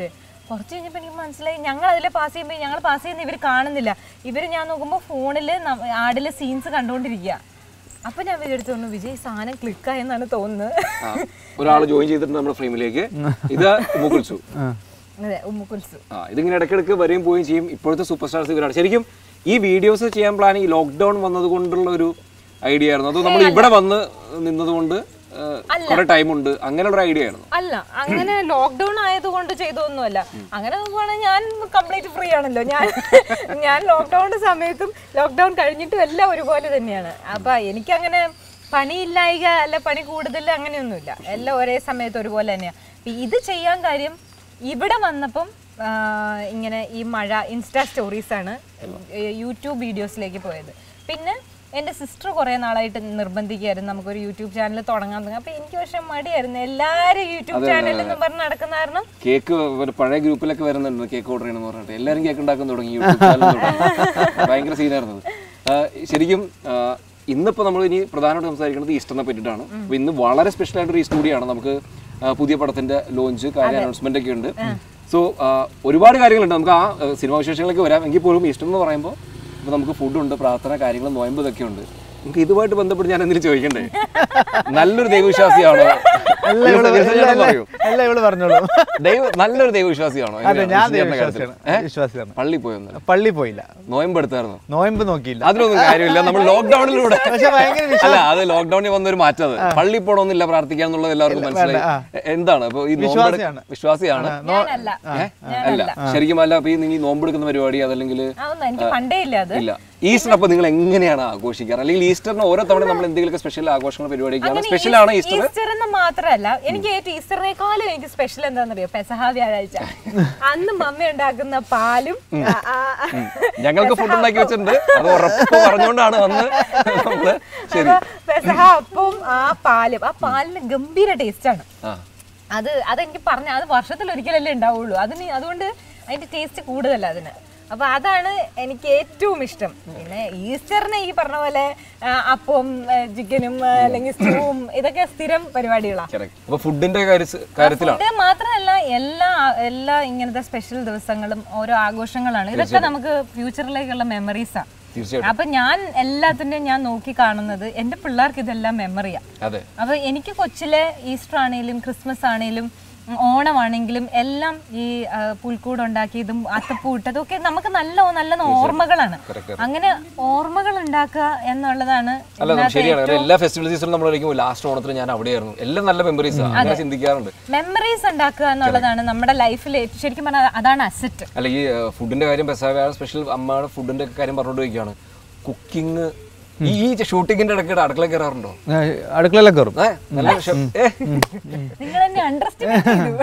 കുറച്ച് കഴിഞ്ഞപ്പോൾ എനിക്ക് മനസ്സിലായി ഞങ്ങൾ അതിലെ പാസ് ചെയ്യുമ്പോൾ ഞങ്ങൾ പാസ് ചെയ്യുന്ന ഇവർ കാണുന്നില്ല ഇവർ ഞാൻ നോക്കുമ്പോൾ ഫോണിൽ ആടിലെ സീൻസ് കണ്ടുകൊണ്ടിരിക്കുക അപ്പൊ ഞാൻ വിചാരിച്ചു തോന്നുന്നു വിജയ് ഈ സാധനം ക്ലിക്കായെന്നാണ് തോന്നുന്നത് ഒരാൾ ജോയിൻ ചെയ്തിട്ടുണ്ട് നമ്മുടെ ഫ്രെയിമിലേക്ക് ഇത് മുകുൾസു അതെ ഉമ്മുക്കുൽസു ആ ഇതിങ്ങനെ ഇടയ്ക്കിടയ്ക്ക് വരികയും പോവുകയും ചെയ്യും ഇപ്പോഴത്തെ സൂപ്പർ സ്റ്റാർസ് ഇവരാണ് ശരിക്കും ഈ വീഡിയോസ് ചെയ്യാൻ പ്ലാൻ ഈ ലോക്ക്ഡൌൺ വന്നത് കൊണ്ടുള്ള ഒരു ഐഡിയ ആയിരുന്നു അത് നമ്മൾ ഇവിടെ വന്ന് നിന്നതുകൊണ്ട് കുറെ ടൈം ഉണ്ട് അങ്ങനെയുള്ള ഒരു ഐഡിയ ആയിരുന്നു അല്ല അങ്ങനെ ലോക്ക്ഡൌൺ ആയതുകൊണ്ട് ചെയ്തൊന്നുമല്ല അങ്ങനെ നോക്കുവാണെങ്കിൽ ഞാൻ കംപ്ലീറ്റ് ഫ്രീ ആണല്ലോ ഞാൻ ഞാൻ ലോക്ക്ഡൌണിന്റെ സമയത്തും ലോക്ക്ഡൌൺ കഴിഞ്ഞിട്ടും എല്ലാം ഒരുപോലെ തന്നെയാണ് അപ്പൊ എനിക്കങ്ങനെ പണിയില്ലായിക അല്ല പണി കൂടുതൽ അങ്ങനെയൊന്നുമില്ല എല്ലാം ഒരേ സമയത്ത് ഒരുപോലെ തന്നെയാണ് അപ്പൊ ഇത് ചെയ്യാൻ കാര്യം ഇവിടെ വന്നപ്പം ആ, ഇങ്ങനെ ഈ മഴ ഇൻസ്റ്റാ സ്റ്റോറീസ് ആണ് യൂട്യൂബ് വീഡിയോസിലേക്ക് പോയത് പിന്നെ എൻ്റെ സിസ്റ്റർ കുറേ നാളായിട്ട് നിർബന്ധിക്കുകയായിരുന്നു നമുക്കൊരു യൂട്യൂബ് ചാനൽ തുടങ്ങാൻ തുടങ്ങി അപ്പോൾ എനിക്ക് പക്ഷേ മടിയായിരുന്നു എല്ലാവരും യൂട്യൂബ് ചാനൽ എന്നും പറഞ്ഞ് നടക്കുന്ന കാരണം കേക്ക് ഒരു പഴയ ഗ്രൂപ്പിലൊക്കെ വരുന്നുണ്ട് കേക്ക് ഓർഡർ ചെയ്യണമെന്ന് പറഞ്ഞിട്ട് എല്ലാവരും കേക്ക് ഉണ്ടാക്കാൻ തുടങ്ങി യൂട്യൂബ് ചാനൽ തുടങ്ങി. ഭയങ്കര സീനായിരുന്നു അത്. ആ, ശരിക്കും ആ, ഇന്നിപ്പോ നമ്മൾ ഇനി പ്രധാനമായിട്ട് സംസാരിക്കുന്നത് ഈസ്റ്ററിനെ പറ്റിയിട്ടാണ് അപ്പൊ ഇന്ന് വളരെ സ്പെഷ്യൽ ആയിട്ടൊരു ഈ സ്റ്റുഡിയോ ആണ് നമുക്ക് ആ, പുതിയ പടത്തിന്റെ ലോഞ്ച് കാര്യം അനൗൺസ്മെന്റ് ഒക്കെ ഉണ്ട് സോ ഒരുപാട് കാര്യങ്ങളുണ്ട് നമുക്ക് ആ ആ, സിനിമാ വിശേഷങ്ങളൊക്കെ വരാം എങ്കിൽ പോലും ഈസ്റ്റർ എന്ന് പറയുമ്പോൾ ഇപ്പൊ നമുക്ക് ഫുഡുണ്ട് പ്രാർത്ഥന കാര്യങ്ങൾ നോയമ്പ് ഇതൊക്കെ ഉണ്ട് നിങ്ങൾക്ക് ഇതുമായിട്ട് ബന്ധപ്പെട്ട് ഞാൻ എന്തെങ്കിലും ചോദിക്കണ്ടേ നല്ലൊരു ദൈവവിശ്വാസിയാണോ അല്ല ഇവള് തീർച്ചയായിട്ടും പറയൂ അല്ല ഇവള് പറഞ്ഞോളൂ ദൈവ നല്ലൊരു ദൈവവിശ്വാസിയാണോ അതെ എങ്ങനെയാണ് ഞാൻ വിശദീകരണ കാര്യത്തിൽ? ദൈവവിശ്വാസിയാണ് വിശ്വാസിയാണ് പള്ളി പോയൊന്നും പള്ളി പോയില്ല നോയമ്പ് എടുത്തായിരുന്നു നോയമ്പ് നോക്കിയില്ല അതിലൊന്നും കാര്യമില്ല നമ്മൾ ലോക്ക്ഡൌണിലൂടെ പക്ഷെ ഭയങ്കര വിശ്വാസം അല്ല അത് ലോക്ക്ഡൌണിൽ വന്ന ഒരു മാറ്റം അത് പള്ളി പോകണമെന്നില്ല പ്രാർത്ഥിക്കാൻ എന്നുള്ളത് എല്ലാവർക്കും മനസ്സിലായി ആ. എ- എന്താണ് അപ്പൊ ഈ നോമ്പ് വിശ്വാസിയാണ്. വിശ്വാസിയാണ് ഞാനല്ല ഏ? അല്ല ശരിക്കും അല്ല അപ്പൊ ഈ നീ നോമ്പെടുക്കുന്ന പരിപാടി അതല്ലെങ്കിൽ അതൊന്നും എനിക്ക് പണ്ടേ ഇല്ല അത് ഇല്ല ഈസ്റ്റർ അപ്പൊ നിങ്ങൾ എങ്ങനെയാണ് ആഘോഷിക്കാറ് അല്ലെങ്കിൽ ഈസ്റ്ററിന് ഓരോ തവണ നമ്മൾ എന്തെങ്കിലും സ്പെഷ്യൽ ആഘോഷങ്ങൾ പരിപാടിക്കാണ് സ്പെഷ്യൽ ആണ് ഈസ്റ്റർ ഈസ്റ്റർ എന്ന് മാത്രമല്ല എനിക്ക് ഏറ്റവും ഈസ്റ്ററിനേക്കാളും എനിക്ക് സ്പെഷ്യൽ എന്താണെന്നറിയോ പെസഹ വ്യാഴാഴ്ച അന്ന് മമ്മ ഉണ്ടാക്കുന്ന പാലും ആ, ആ, ഞങ്ങൾക്ക് ഫുഡ് ഉണ്ടാക്കി വെച്ചിട്ടുണ്ട് അത് ഉറപ്പ് പറഞ്ഞുകൊണ്ടാണ് വന്ന് നമ്മള് ശരി അപ്പൊ പെസഹ അപ്പവും ആ പാലും ആ പാലിന് ഗംഭീര ടേസ്റ്റ് ആണ് ആ അത് അതെനിക്ക് പറഞ്ഞ അത് വർഷത്തിൽ ഒരിക്കലല്ലേ ഉണ്ടാവുള്ളൂ അതിന് അതുകൊണ്ട് അതിന്റെ ടേസ്റ്റ് കൂടുതലല്ല അതിന് അപ്പൊ അതാണ് എനിക്ക് ഏറ്റവും ഇഷ്ടം പിന്നെ ഈസ്റ്ററിന് ഈ പറഞ്ഞ പോലെ ആ, അപ്പവും ആ, ചിക്കനും ആ, അല്ലെങ്കിൽ സ്റ്റൂവും ഇതൊക്കെ സ്ഥിരം പരിപാടികളാണ് correct. അപ്പൊ ഫുഡിന്റെ കാര്യത്തിലാണ് ഫുഡ് മാത്രമല്ല എല്ലാ എല്ലാ ഇങ്ങനത്തെ സ്പെഷ്യൽ ദിവസങ്ങളും ഓരോ ആഘോഷങ്ങളാണ് ഇതൊക്കെ നമുക്ക് ഫ്യൂച്ചറിലേക്കുള്ള മെമ്മറീസാണ് തീർച്ചയായിട്ടും അപ്പൊ ഞാൻ എല്ലാത്തിന്റെയും ഞാൻ നോക്കി കാണുന്നത് എന്റെ പിള്ളേർക്ക് ഇതെല്ലാം മെമ്മറിയാ അതെ അപ്പൊ എനിക്ക് കൊച്ചിലെ ഈസ്റ്റർ ആണെങ്കിലും ക്രിസ്മസ് ആണെങ്കിലും ഉം, ഓണമാണെങ്കിലും എല്ലാം ഈ ആ, പുൽക്കൂട് ഉണ്ടാക്കിയതും അത്തപ്പൂ ഇട്ടതും ഒക്കെ നമുക്ക് നല്ല നല്ല ഓർമ്മകളാണ് അങ്ങനെ ഓർമ്മകൾ ഉണ്ടാക്കുക എന്നുള്ളതാണ് അല്ല നമുക്ക് ശരിയാണ് കാരണം എല്ലാ ഫെസ്റ്റിവൽ സീസണും നമ്മൾ കഴിക്കുമ്പോൾ ലാസ്റ്റ് ഓണത്തിന് ഞാൻ അവിടെയായിരുന്നു എല്ലാം നല്ല മെമ്മറീസ് അങ്ങനെ ചിന്തിക്കാറുണ്ട് മെമ്മറീസ് ഉണ്ടാക്കുക എന്നുള്ളതാണ് നമ്മുടെ ലൈഫിൽ ശരിക്കും പറഞ്ഞാൽ അതാണ് അസറ്റ് അല്ല ഈ ഫുഡിന്റെ കാര്യം പെസാവ സ്പെഷ്യൽ അമ്മയുടെ ഫുഡിന്റെ ഒക്കെ കാര്യം പറഞ്ഞുകൊണ്ടിരിക്കുകയാണ് കുക്കിംഗ് ഈ ഈ ഷൂട്ടിങ്ങിന്റെ ഇടയ്ക്ക് അടുക്കള കയറാറുണ്ടോ അടുക്കളയിലൊക്കെ കയറും ഏ, നല്ല chef. ഏ, നിങ്ങൾ എന്നെ അണ്ടർസ്റ്റിമേറ്റ് ചെയ്തു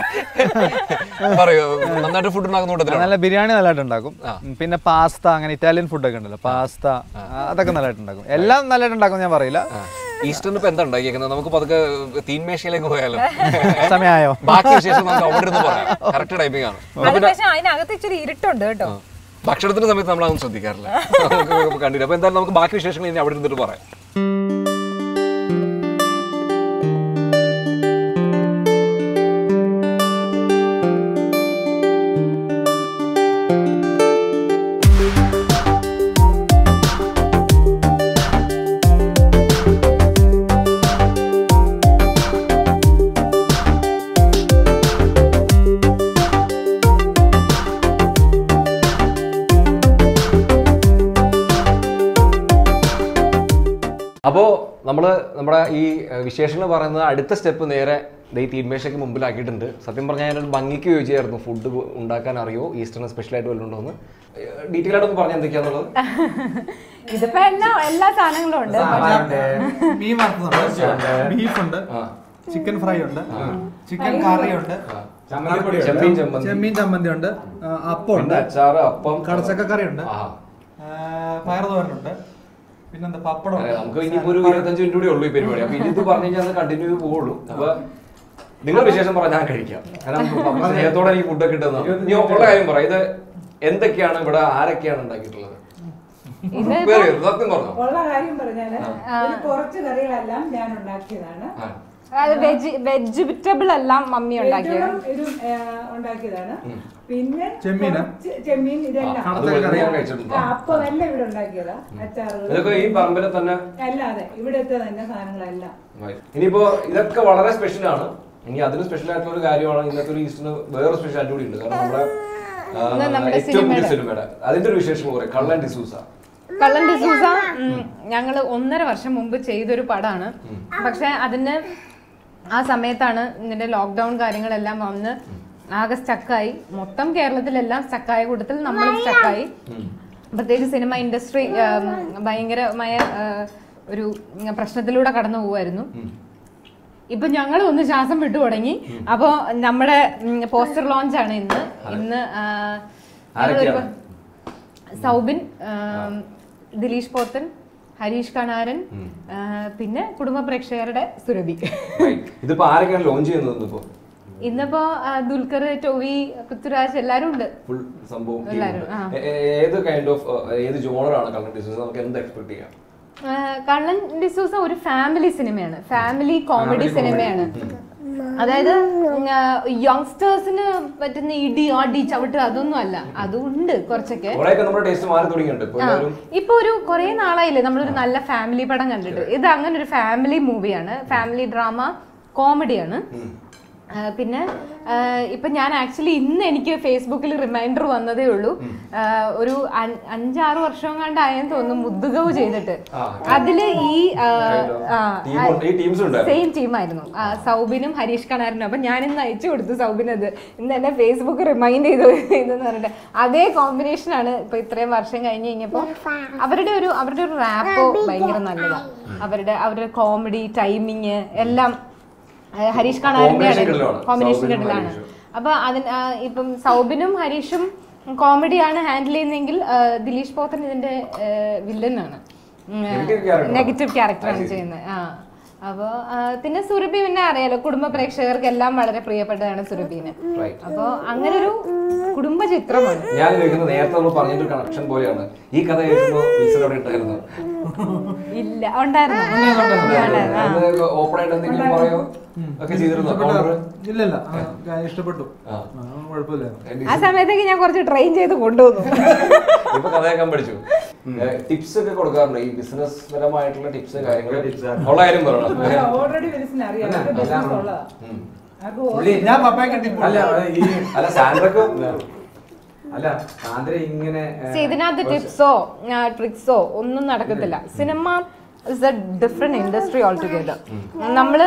പറയൂ നന്നായിട്ട് ഫുഡ് ഉണ്ടാക്കുന്ന കൂട്ടത്തിലാണ് നല്ല ബിരിയാണി നല്ലതായിട്ട് ഉണ്ടാക്കും ഉം, പിന്നെ പാസ്ത അങ്ങനെ ഇറ്റാലിയൻ ഫുഡൊക്കെ ഉണ്ടല്ലോ പാസ്ത അതൊക്കെ നല്ലതായിട്ട് ഉണ്ടാക്കും എല്ലാം നല്ലതായിട്ട് ഉണ്ടാക്കും ഞാൻ പറയില്ല ഈസ്റ്ററിന് ഇപ്പൊ എന്താ ഉണ്ടാക്കിയേക്കുന്നത് നമുക്ക് പതുക്കെ തീൻമേശയിലേക്ക് പോയാലോ സമയമായോ ബാക്കി വിശേഷം നമുക്ക് അവിടെ ഇരുന്ന് പറയാം കറക്റ്റ് ടൈമിംഗ് ആണ് അത് പക്ഷെ അതിനകത്ത് ഇച്ചിരി ഇരുട്ടുണ്ട് കേട്ടോ ഭക്ഷണത്തിന്റെ സമയത്ത് നമ്മൾ അതൊന്നും ശ്രദ്ധിക്കാറില്ല നമുക്ക് കണ്ടില്ല അപ്പൊ എന്തായാലും നമുക്ക് ബാക്കി വിശേഷങ്ങൾ ഇനി അവിടെ ഇരുന്നിട്ട് പറയാം അപ്പോൾ നമ്മൾ നമ്മുടെ ഈ ഏഹ്, വിശേഷങ്ങൾ പറയുന്നത് അടുത്ത സ്റ്റെപ്പ് നേരെ ദേ ഈ തീന്മേശയ്ക്ക് മുമ്പിലാക്കിയിട്ടുണ്ട് സത്യം പറഞ്ഞാൽ ഞാനൊരു ഭംഗിക്ക് ചോദിച്ചായിരുന്നു ഫുഡ് ഉണ്ടാക്കാൻ അറിയോ ഈസ്റ്ററിന് സ്പെഷ്യൽ ആയിട്ട് വല്ലതും ഉണ്ടോ എന്ന് ഡീറ്റെയിൽ ആയിട്ട് ഒന്ന് പറഞ്ഞാൽ എന്തൊക്കെയാന്നുള്ളത് ഇതിപ്പോ എല്ലാ എല്ലാ സാധനങ്ങളും ഉണ്ട് മീൻ വറുത്തതുണ്ട് ബീഫ് ഉണ്ട് ചിക്കൻ ഫ്രൈ ഉണ്ട് ചിക്കൻ കറി ഉണ്ട് ചെമ്മീൻ ചമ്മന്തി ചെമ്മീൻ ചമ്മന്തി ഉണ്ട് അപ്പം പിന്നെ അച്ചാറ് അപ്പം കടച്ചക്കറി ഉണ്ട് ആ പയർ തോരനുണ്ട് പിന്നെന്താ പപ്പടം അതെ, നമുക്ക് ഇനിയിപ്പോ ഒരു ഇരുപത്തഞ്ച് മിനിറ്റ് കൂടി ഉള്ളൂ ഈ പരിപാടി അപ്പൊ ഇത് പറഞ്ഞു കഴിഞ്ഞാൽ കണ്ടിന്യൂ ചെയ്ത് പോവുള്ളൂ അപ്പൊ നിങ്ങൾ വിശേഷം പറഞ്ഞാൽ ഞാൻ കഴിക്കാം കാരണം പപ്പ സ്നേഹത്തോടെ എനിക്ക് ഫുഡൊക്കെ കിട്ടുന്ന നീ ഉള്ള കാര്യം പറ ഇത് എന്തൊക്കെയാണ് ഇവിടെ ആരൊക്കെയാണ് ഉണ്ടാക്കിയിട്ടുള്ളത് വേറെ സത്യം പറഞ്ഞോ ഉള്ള കാര്യം പറഞ്ഞാല് ഇതിൽ കുറച്ച് കറികളെല്ലാം ഞാൻ ഉണ്ടാക്കിയതാണ് ആ. വെജ് വെജിറ്റബിൾ എല്ലാം മമ്മി ഉണ്ടാക്കിയത് ഇതും ഇതും ആ, ഉണ്ടാക്കിയതാണ് പിന്നെ ചെമ്മീനാ? കുറച്ച് ചെമ്മീൻ ഇതെല്ലാം അതുപോലെ ഞാൻ കഴിച്ചിട്ടുണ്ട് ആ, അപ്പം എല്ലാം ഇവിടെ ഉണ്ടാക്കിയതാ അച്ചാറുകൾ ഇതൊക്കെ ഈ പറമ്പിലെ തന്നെ അല്ലാതെ ഇവിടുത്തെ തന്നെ സാധനങ്ങളെല്ലാം ഇനിയിപ്പോ ഇതൊക്കെ വളരെ സ്പെഷ്യൽ ആണ് ഇനി അതിന് സ്പെഷ്യൽ ആയിട്ടുള്ള ഒരു കാര്യമാണ് ഇന്നത്തെ ഒരു ഈസ്റ്റിന് വേറെ സ്പെഷ്യാലിറ്റി കൂടി ഉണ്ട് കാരണം നമ്മുടെ ആ, ഇന്ന് നമ്മുടെ ഏറ്റവും പുതിയ സിനിമയുടെ. സിനിമയുടെ അതിന്റെ ഒരു വിശേഷം പറയാം കള്ളൻ ഡിസൂസ കള്ളൻ ഡിസൂസ ഞങ്ങൾ ഒന്നര വർഷം മുമ്പ് ചെയ്തൊരു പടമാണ് പക്ഷെ അതിന് ആ സമയത്താണ് ഇതിന്റെ ലോക്ക്ഡൌൺ കാര്യങ്ങളെല്ലാം വന്ന് ആകെ സ്റ്റക്കായി മൊത്തം കേരളത്തിലെല്ലാം സ്റ്റക്കായ കൂട്ടത്തിൽ നമ്മളും സ്റ്റക്കായി പ്രത്യേകിച്ച് സിനിമ ഇൻഡസ്ട്രി ഭയങ്കരമായ ആ, ഒരു പ്രശ്നത്തിലൂടെ കടന്നു പോവായിരുന്നു ഇപ്പൊ ഞങ്ങൾ ഒന്ന് ശ്വാസം വിട്ടു തുടങ്ങി അപ്പോ നമ്മുടെ പോസ്റ്റർ ലോഞ്ച് ആണ് ഇന്ന് ഇന്ന് ആ, ഞങ്ങളൊരു- ആരൊക്കെയാണ്? സൗബിൻ ആം, ദിലീഷ് പോത്തൻ ഹരീഷ് കണാരൻ ആ, പിന്നെ കുടുംബ പ്രേക്ഷകരുടെ സുരഭി ഇതിപ്പോ ആരൊക്കെയാണ് ലോഞ്ച് ചെയ്യുന്നത് ഇപ്പോ ഇന്നിപ്പോ ആ, ദുൽഖർ ടോവി പൃഥ്വിരാജ് എല്ലാരും ഉണ്ട് ഫുൾ സംഭവം team എല്ലാവരും, ഉണ്ട്. ആ. ഏ- ഏ- ഏത് കൈൻഡ് ഓഫ് ഏത് ജോണറാണ് കള്ളൻ ഡിസൂസ നമുക്ക് എന്ത് എക്സ്പെക്ട് ചെയ്യാം ആ, കള്ളൻ ഡിസൂസ ഒരു ഫാമിലി സിനിമയാണ് ഫാമിലി കോമഡി സിനിമയാണ് അതായത് യങ്സ്റ്റേഴ്സിന് പറ്റുന്ന ഇടി അടി ചവിട്ട് അതൊന്നും അല്ല അതുണ്ട് കുറച്ചൊക്കെ കുറെയൊക്കെ നമ്മുടെ ടേസ്റ്റ് മാറി തുടങ്ങിയിട്ടുണ്ട് ഇപ്പൊ ആ, എല്ലാവരും ഇപ്പൊ ഒരു കുറെ നാളായില്ലേ നമ്മളൊരു നല്ല ഫാമിലി പടം കണ്ടിട്ട് ഇത് അങ്ങനെ ഒരു ഫാമിലി മൂവിയാണ് ഫാമിലി ഡ്രാമ കോമഡിയാണ് ആ, പിന്നെ ആ, ഇപ്പൊ ഞാൻ ആക്ച്വലി ഇന്ന് എനിക്ക് ഫേസ്ബുക്കിൽ റിമൈൻഡർ വന്നതേ ഉള്ളൂ ആ, ഒരു അൻ- അഞ്ചാറ് വർഷം കണ്ടായെന്ന് തോന്നുന്നു മുദ്ദുകവ് ചെയ്തിട്ട് ആ, അതില് ഈ Team ഉണ്ട്. ഈ teams ഉണ്ടായിരുന്നു. സെയിം ടീമായിരുന്നു സൗബിനും ഹരീഷ് കണാരനും അപ്പൊ ഞാൻ ഇന്ന് അയച്ചു കൊടുത്തു സൗബിന് അത് ഇന്ന് എന്നെ ഫേസ്ബുക്ക് റിമൈൻഡ് ചെയ്തു ഇതെന്ന് പറഞ്ഞിട്ട് അതേ കോമ്പിനേഷൻ ആണ് ഇപ്പൊ ഇത്രയും വർഷം കഴിഞ്ഞ് കഴിഞ്ഞപ്പോ അവരുടെ ഒരു അവരുടെ ഒരു റാപ്പോ ഭയങ്കര നല്ലതാണ് അവരുടെ അവരുടെ കോമഡി ടൈമിങ് എല്ലാം ആ, ഹരീഷ് കണാറിന്റെ Combination കിടലാണ്. കോമ്പിനേഷൻ സൗബിനും കിടലാണ് ഹരീഷും. അപ്പൊ അതിന് ആ, ഇപ്പം സൗബിനും ഹരീഷും കോമഡിയാണ് ഹാൻഡിൽ ചെയ്യുന്നതെങ്കിൽ ആ, ദിലീഷ് പോത്തൻ ഇതിന്റെ വില്ലനാണ് Negative character ആണോ? നെഗറ്റീവ് ക്യാരക്ടറാണ് അത് ശരി. ചെയ്യുന്നത് ആ അപ്പോ ആ, പിന്നെ സുരഭി പിന്നെ അറിയാലോ കുടുംബ പ്രേക്ഷകർക്ക് എല്ലാം വളരെ പ്രിയപ്പെട്ടതാണ് സുരഭിന് Right. അപ്പോ അങ്ങനെ ഒരു കുടുംബ ചിത്രമാണ് ഞാൻ ചോദിക്കുന്നത് നേരത്തെ നമ്മൾ പറഞ്ഞൊരു കണക്ഷൻ പോലെയാണ് ഈ കഥ കേൾക്കുമ്പോൾ വിൽസൺ അവിടെ ഉണ്ടായിരുന്നു ഇല്ല ഉണ്ടായിരുന്നു ഉണ്ടായിരുന്നു, ആ. ഓപ്പൺ ആയിട്ട് എന്തെങ്കിലും പറയോ ഒക്കെ ചെയ്തിരുന്നോ counter? ഇല്ലല്ല ഇഷ്ടപ്പെട്ടു ആ. കുഴപ്പമില്ല ആ സമയത്തേക്ക് ഞാൻ കുറച്ച് ട്രെയിൻ ചെയ്ത് കൊണ്ടുവന്നു ഇപ്പൊ കഥ കേൾക്കാൻ പഠിച്ചു ടിപ്സ് ഒക്കെ കൊടുക്കാറുണ്ട് ഈ ബിസിനസ് പരമായിട്ടുള്ള ടിപ്സ് കാര്യങ്ങൾ ഉള്ള കാര്യം പറയണം ഓൾറെഡി വിളിച്ചിന് അറിയാം അവരുടെ ബിസിനസ് ഉള്ളതാ ഉം. അവർക്ക് ഞാൻ പപ്പായ്ക്ക് ടിപ്പ് അല്ല ഈ അല്ല സാൻഡ്രക്കും അല്ല ആന്ധ്ര ഇങ്ങനെ ഏ, പക്ഷെ ഇതിനകത്ത് ടിപ്സോ ട്രിക്സോ ഒന്നും നടക്കത്തില്ല cinema is a different industry altogether നമ്മള്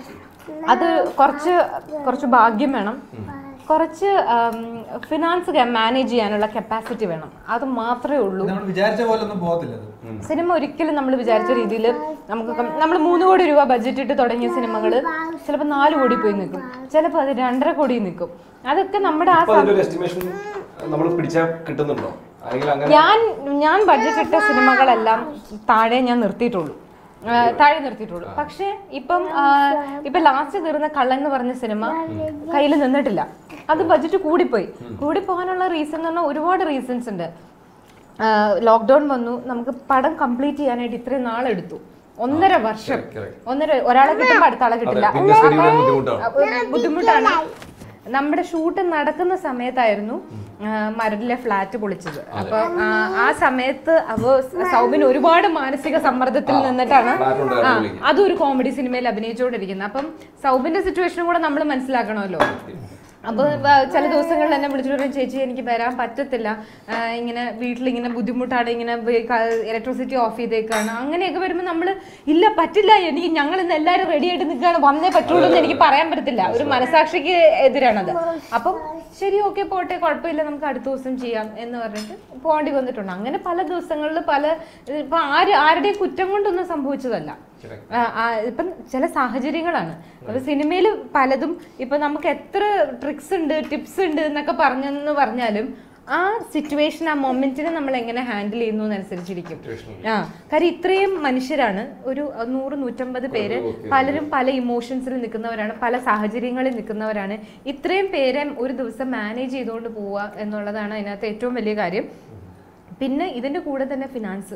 അത് കുറച്ച് കുറച്ച് ഭാഗ്യം വേണം കുറച്ച് ഫിനാൻസ് മാനേജ് ചെയ്യാനുള്ള കപ്പാസിറ്റി വേണം അത് മാത്രമേ ഉള്ളൂ നമ്മൾ വിചാരിച്ച പോലെ ഒന്നും പോകത്തില്ല അത് സിനിമ ഒരിക്കലും നമ്മൾ വിചാരിച്ച രീതിയിൽ നമുക്ക് നമ്മൾ മൂന്ന് കോടി രൂപ ബഡ്ജറ്റ് ഇട്ട് തുടങ്ങിയ സിനിമകൾ ചിലപ്പോൾ നാല് കോടി പോയി നിൽക്കും ചിലപ്പോൾ അത് രണ്ടര കോടി നിൽക്കും അതൊക്കെ നമ്മുടെ ആ അപ്പൊ അതിന്റെ ഒരു എസ്റ്റിമേഷൻ നമ്മൾ പിടിച്ചാൽ കിട്ടുന്നുണ്ടോ അല്ലെങ്കിൽ അങ്ങനെ ഞാൻ ഞാൻ ബഡ്ജറ്റ് ഇട്ട സിനിമകളെല്ലാം താഴെ ഞാൻ നിർത്തിയിട്ടുള്ളൂ ആ, താഴെ നിർത്തിയിട്ടുള്ളൂ പക്ഷേ ഇപ്പം ആ, ഇപ്പൊ ലാസ്റ്റ് തീർന്ന കള്ളൻ എന്ന് പറഞ്ഞ സിനിമ കയ്യിൽ നിന്നിട്ടില്ല അത് ബഡ്ജറ്റ് കൂടിപ്പോയി കൂടിപ്പോകാനുള്ള റീസൺ എന്ന് പറഞ്ഞാൽ ഒരുപാട് റീസൺസ് ഉണ്ട് ലോക്ക്ഡൗൺ വന്നു നമുക്ക് പടം കംപ്ലീറ്റ് ചെയ്യാനായിട്ട് ഇത്രയും നാളെടുത്തു ഒന്നര വർഷം correct. ഒന്നര ഒരാളെ കിട്ടുമ്പോൾ അടുത്ത ആളെ കിട്ടില്ല പിന്നെ schedule ചെയ്യാൻ ബുദ്ധിമുട്ടാണ് അപ്പൊ ബുദ്ധിമുട്ടാണ് നമ്മുടെ ഷൂട്ട് നടക്കുന്ന സമയത്തായിരുന്നു ആ, മരടിലെ ഫ്ലാറ്റ് പൊളിച്ചത് അപ്പൊ ആ, ആ സമയത്ത് അപ്പൊ സൗബിൻ ഒരുപാട് മാനസിക സമ്മർദ്ദത്തിൽ നിന്നിട്ടാണ് flat ഉണ്ടായിരുന്നു ആ, പുള്ളിക്ക്. അതൊരു കോമഡി സിനിമയിൽ അഭിനയിച്ചുകൊണ്ടിരിക്കുന്നത് അപ്പം സൗബിന്റെ സിറ്റുവേഷനും കൂടെ നമ്മൾ മനസ്സിലാക്കണമല്ലോ അപ്പൊ വ- ചില ദിവസങ്ങളിൽ എന്നെ വിളിച്ചിട്ട് പറയും ചേച്ചി എനിക്ക് വരാൻ പറ്റത്തില്ല ആ, ഇങ്ങനെ വീട്ടിൽ ഇങ്ങനെ ബുദ്ധിമുട്ടാണ് ഇങ്ങനെ ഇലക്ട്രിസിറ്റി ഓഫ് ചെയ്തേക്കാണ് അങ്ങനെയൊക്കെ വരുമ്പോൾ നമ്മൾ ഇല്ല പറ്റില്ല എനിക്ക് ഞങ്ങൾ ഇന്ന് എല്ലാവരും റെഡി ആയിട്ട് നിൽക്കുകയാണ് വന്നേ പറ്റുള്ളൂ എന്ന് എനിക്ക് പറയാൻ പറ്റത്തില്ല ഒരു മനസാക്ഷിക്ക് എതിരാണത് അപ്പം ശരി ഓക്കെ പോട്ടെ കുഴപ്പമില്ല നമുക്ക് അടുത്ത ദിവസം ചെയ്യാം എന്ന് പറഞ്ഞിട്ട് പോകേണ്ടി വന്നിട്ടുണ്ട് അങ്ങനെ പല ദിവസങ്ങളിൽ പല ഇപ്പൊ ആര് ആരുടെയും കുറ്റം കൊണ്ടൊന്നും സംഭവിച്ചതല്ല ആ, ആ, ഇപ്പം ചില സാഹചര്യങ്ങളാണ് അപ്പൊ സിനിമയിൽ പലതും ഇപ്പൊ നമുക്ക് എത്ര ട്രിക്സ് ഉണ്ട് ടിപ്സ് ഉണ്ട് എന്നൊക്കെ പറഞ്ഞെന്ന് പറഞ്ഞാലും ആ സിറ്റുവേഷൻ ആ മൊമെന്റിനെ നമ്മൾ എങ്ങനെ ഹാൻഡിൽ ചെയ്യുന്നു എന്നനുസരിച്ചിരിക്കും ആ കാര്യം ഇത്രയും മനുഷ്യരാണ് ഒരു നൂറ് നൂറ്റമ്പത് പേര് പലരും പല ഇമോഷൻസിൽ നിൽക്കുന്നവരാണ് പല സാഹചര്യങ്ങളിൽ നിൽക്കുന്നവരാണ് ഇത്രയും പേരെ ഒരു ദിവസം മാനേജ് ചെയ്തുകൊണ്ട് പോവുക എന്നുള്ളതാണ് അതിനകത്ത് ഏറ്റവും വലിയ കാര്യം പിന്നെ ഇതിന്റെ കൂടെ തന്നെ ഫിനാൻസ്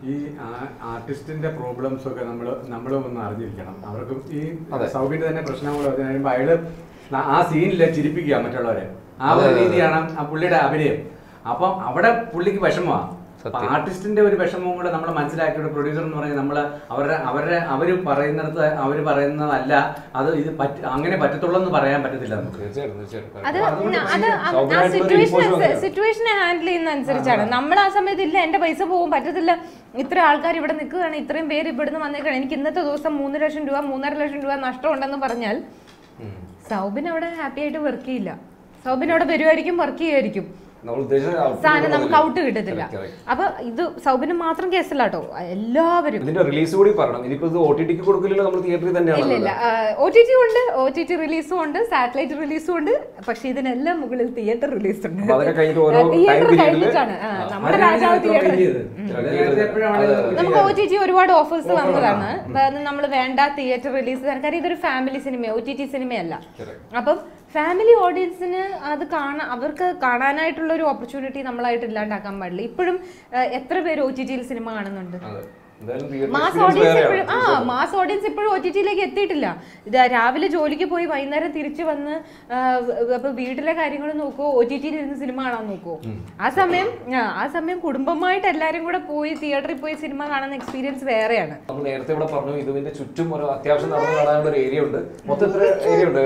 ഈ ആർട്ടിസ്റ്റിന്റെ പ്രോബ്ലംസ് ഒക്കെ നമ്മൾ നമ്മൾ ഒന്ന് അറിഞ്ഞിരിക്കണം അവർക്ക് ഈ സൗബിന്റെ തന്നെ പ്രശ്നങ്ങൾ വരുമ്പോ അയാള് ന- ആ സീനിൽ ചിരിപ്പിക്കുക മറ്റുള്ളവരെ ആ ഒരു രീതിയാണ് ആ പുള്ളിയുടെ അഭിനയം അപ്പം അവിടെ പുള്ളിക്ക് വിഷമമാണ് ആർട്ടിസ്റ്റിന്റെ ഒരു വിഷമവും കൂടെ നമ്മൾ മനസ്സിലാക്കിയിട്ട് പ്രൊഡ്യൂസർ എന്ന് പറഞ്ഞാൽ നമ്മൾ അവരുടെ അവരുടെ അവർ പറയുന്നിടത്ത് അവർ പറയുന്നതല്ല അത് ഇത് പറ്റ അങ്ങനെ പറ്റത്തുള്ളൂ എന്ന് പറയാൻ പറ്റത്തില്ല നമുക്ക് തീർച്ചയായിട്ടും തീർച്ചയായിട്ടും അത് കാരണം അത് ആ സൗകര്യമായിട്ടുള്ള ഒരു സിറ്റുവേഷൻ imposition വന്നതാണ്. സിറ്റുവേഷനെ ഹാൻഡിൽ ചെയ്യുന്ന അനുസരിച്ചാണ് നമ്മൾ ആ സമയത്ത് ഇല്ല എന്റെ പൈസ പോകും പറ്റത്തില്ല ഇത്ര ആൾക്കാർ ഇവിടെ നിൽക്കുകയാണ് ഇത്രയും പേര് ഇവിടുന്ന് വന്നേക്കാണ് എനിക്ക് ഇന്നത്തെ ദിവസം മൂന്ന് ലക്ഷം രൂപ മൂന്നര ലക്ഷം രൂപ നഷ്ടമുണ്ടെന്ന് പറഞ്ഞാൽ സൗബിൻ അവിടെ ഹാപ്പി ആയിട്ട് വർക്ക് ചെയ്യില്ല സൗബിൻ അവിടെ വരുമായിരിക്കും വർക്ക് ചെയ്യുമായിരിക്കും നമ്മൾ ഉദ്ദേശിച്ച output സാധനം നമുക്ക് കൊടുക്കുന്നില്ല. ഔട്ട് കിട്ടത്തില്ല Correct, correct. അപ്പൊ ഇത് സൗബിന് മാത്രം കേസല്ല കേട്ടോ എല്ലാവരും ഇതിന്റെ റിലീസ് കൂടി പറയണം ഇനിയിപ്പോ ഇത് ഒ ടി ടിക്ക് കൊടുക്കില്ലല്ലോ നമ്മൾ തിയേറ്ററിൽ ഇല്ല തന്നെയാണ് ഇല്ല ഒ ടി ടി ഉണ്ട് ഒ ടി ടി റിലീസും ഉണ്ട് സാറ്റലൈറ്റ് റിലീസും ഉണ്ട് പക്ഷെ ഇതിനെല്ലാം മുകളിൽ തിയേറ്റർ റിലീസ് ഉണ്ട് അപ്പൊ അതൊക്കെ കഴിഞ്ഞിട്ട് ഓരോ തിയേറ്റർ time period ല് കഴിഞ്ഞിട്ടാണ് ആ, നമ്മുടെ രാജാവ് തിയേറ്റർ നേരത്തെ എപ്പോഴാണ് ഇത് നമുക്ക് ഒ ടി ടി ഒരുപാട് ഓഫേഴ്സ് വന്നതാണ് നമ്മൾ വേണ്ട തിയേറ്റർ റിലീസ് കാരണം ഇതൊരു family cinema O T T സിനിമയല്ല അപ്പം ഫാമിലി ഓഡിയൻസിന് അത് കാണാൻ അവർക്ക് കാണാനായിട്ടുള്ള ഒരു ഓപ്പർച്യൂണിറ്റി നമ്മളായിട്ട് ഇല്ലാണ്ടാക്കാൻ പാടില്ല ഇപ്പോഴും ഏഹ്, എത്ര പേര് ഒ ടി ടിയിൽ സിനിമ കാണുന്നുണ്ട് അതെ. എന്തായാലും theatre മാസ് experience ഓഡിയൻസ് വേറെയാണ്. ഇപ്പോഴും ആ മാസ് ഓഡിയൻസ് ഇപ്പോഴും ഒ ടി ടിയിലേക്ക് എത്തിയിട്ടില്ല ഇത് രാവിലെ ജോലിക്ക് പോയി വൈകുന്നേരം തിരിച്ചു വന്ന് ആ, അപ്പൊ വീട്ടിലെ കാര്യങ്ങൾ നോക്കുവോ ഒ ടി ടിയിൽ ഇരുന്ന് സിനിമ കാണാൻ നോക്കുവോ ആ സമയം ആ, ആ സമയം കുടുംബമായിട്ട് എല്ലാരും കൂടെ പോയി തിയേറ്ററിൽ പോയി സിനിമ കാണുന്ന എക്സ്പീരിയൻസ് വേറെയാണ് നമ്മൾ നേരത്തെ ഇവിടെ പറഞ്ഞു ഇതിന്റെ ചുറ്റും ഒരു അത്യാവശ്യം നടന്നു കാണാനുള്ള ഒരു ഏരിയ ഉണ്ട് മൊത്തം എത്ര ഏരിയ ഉണ്ട്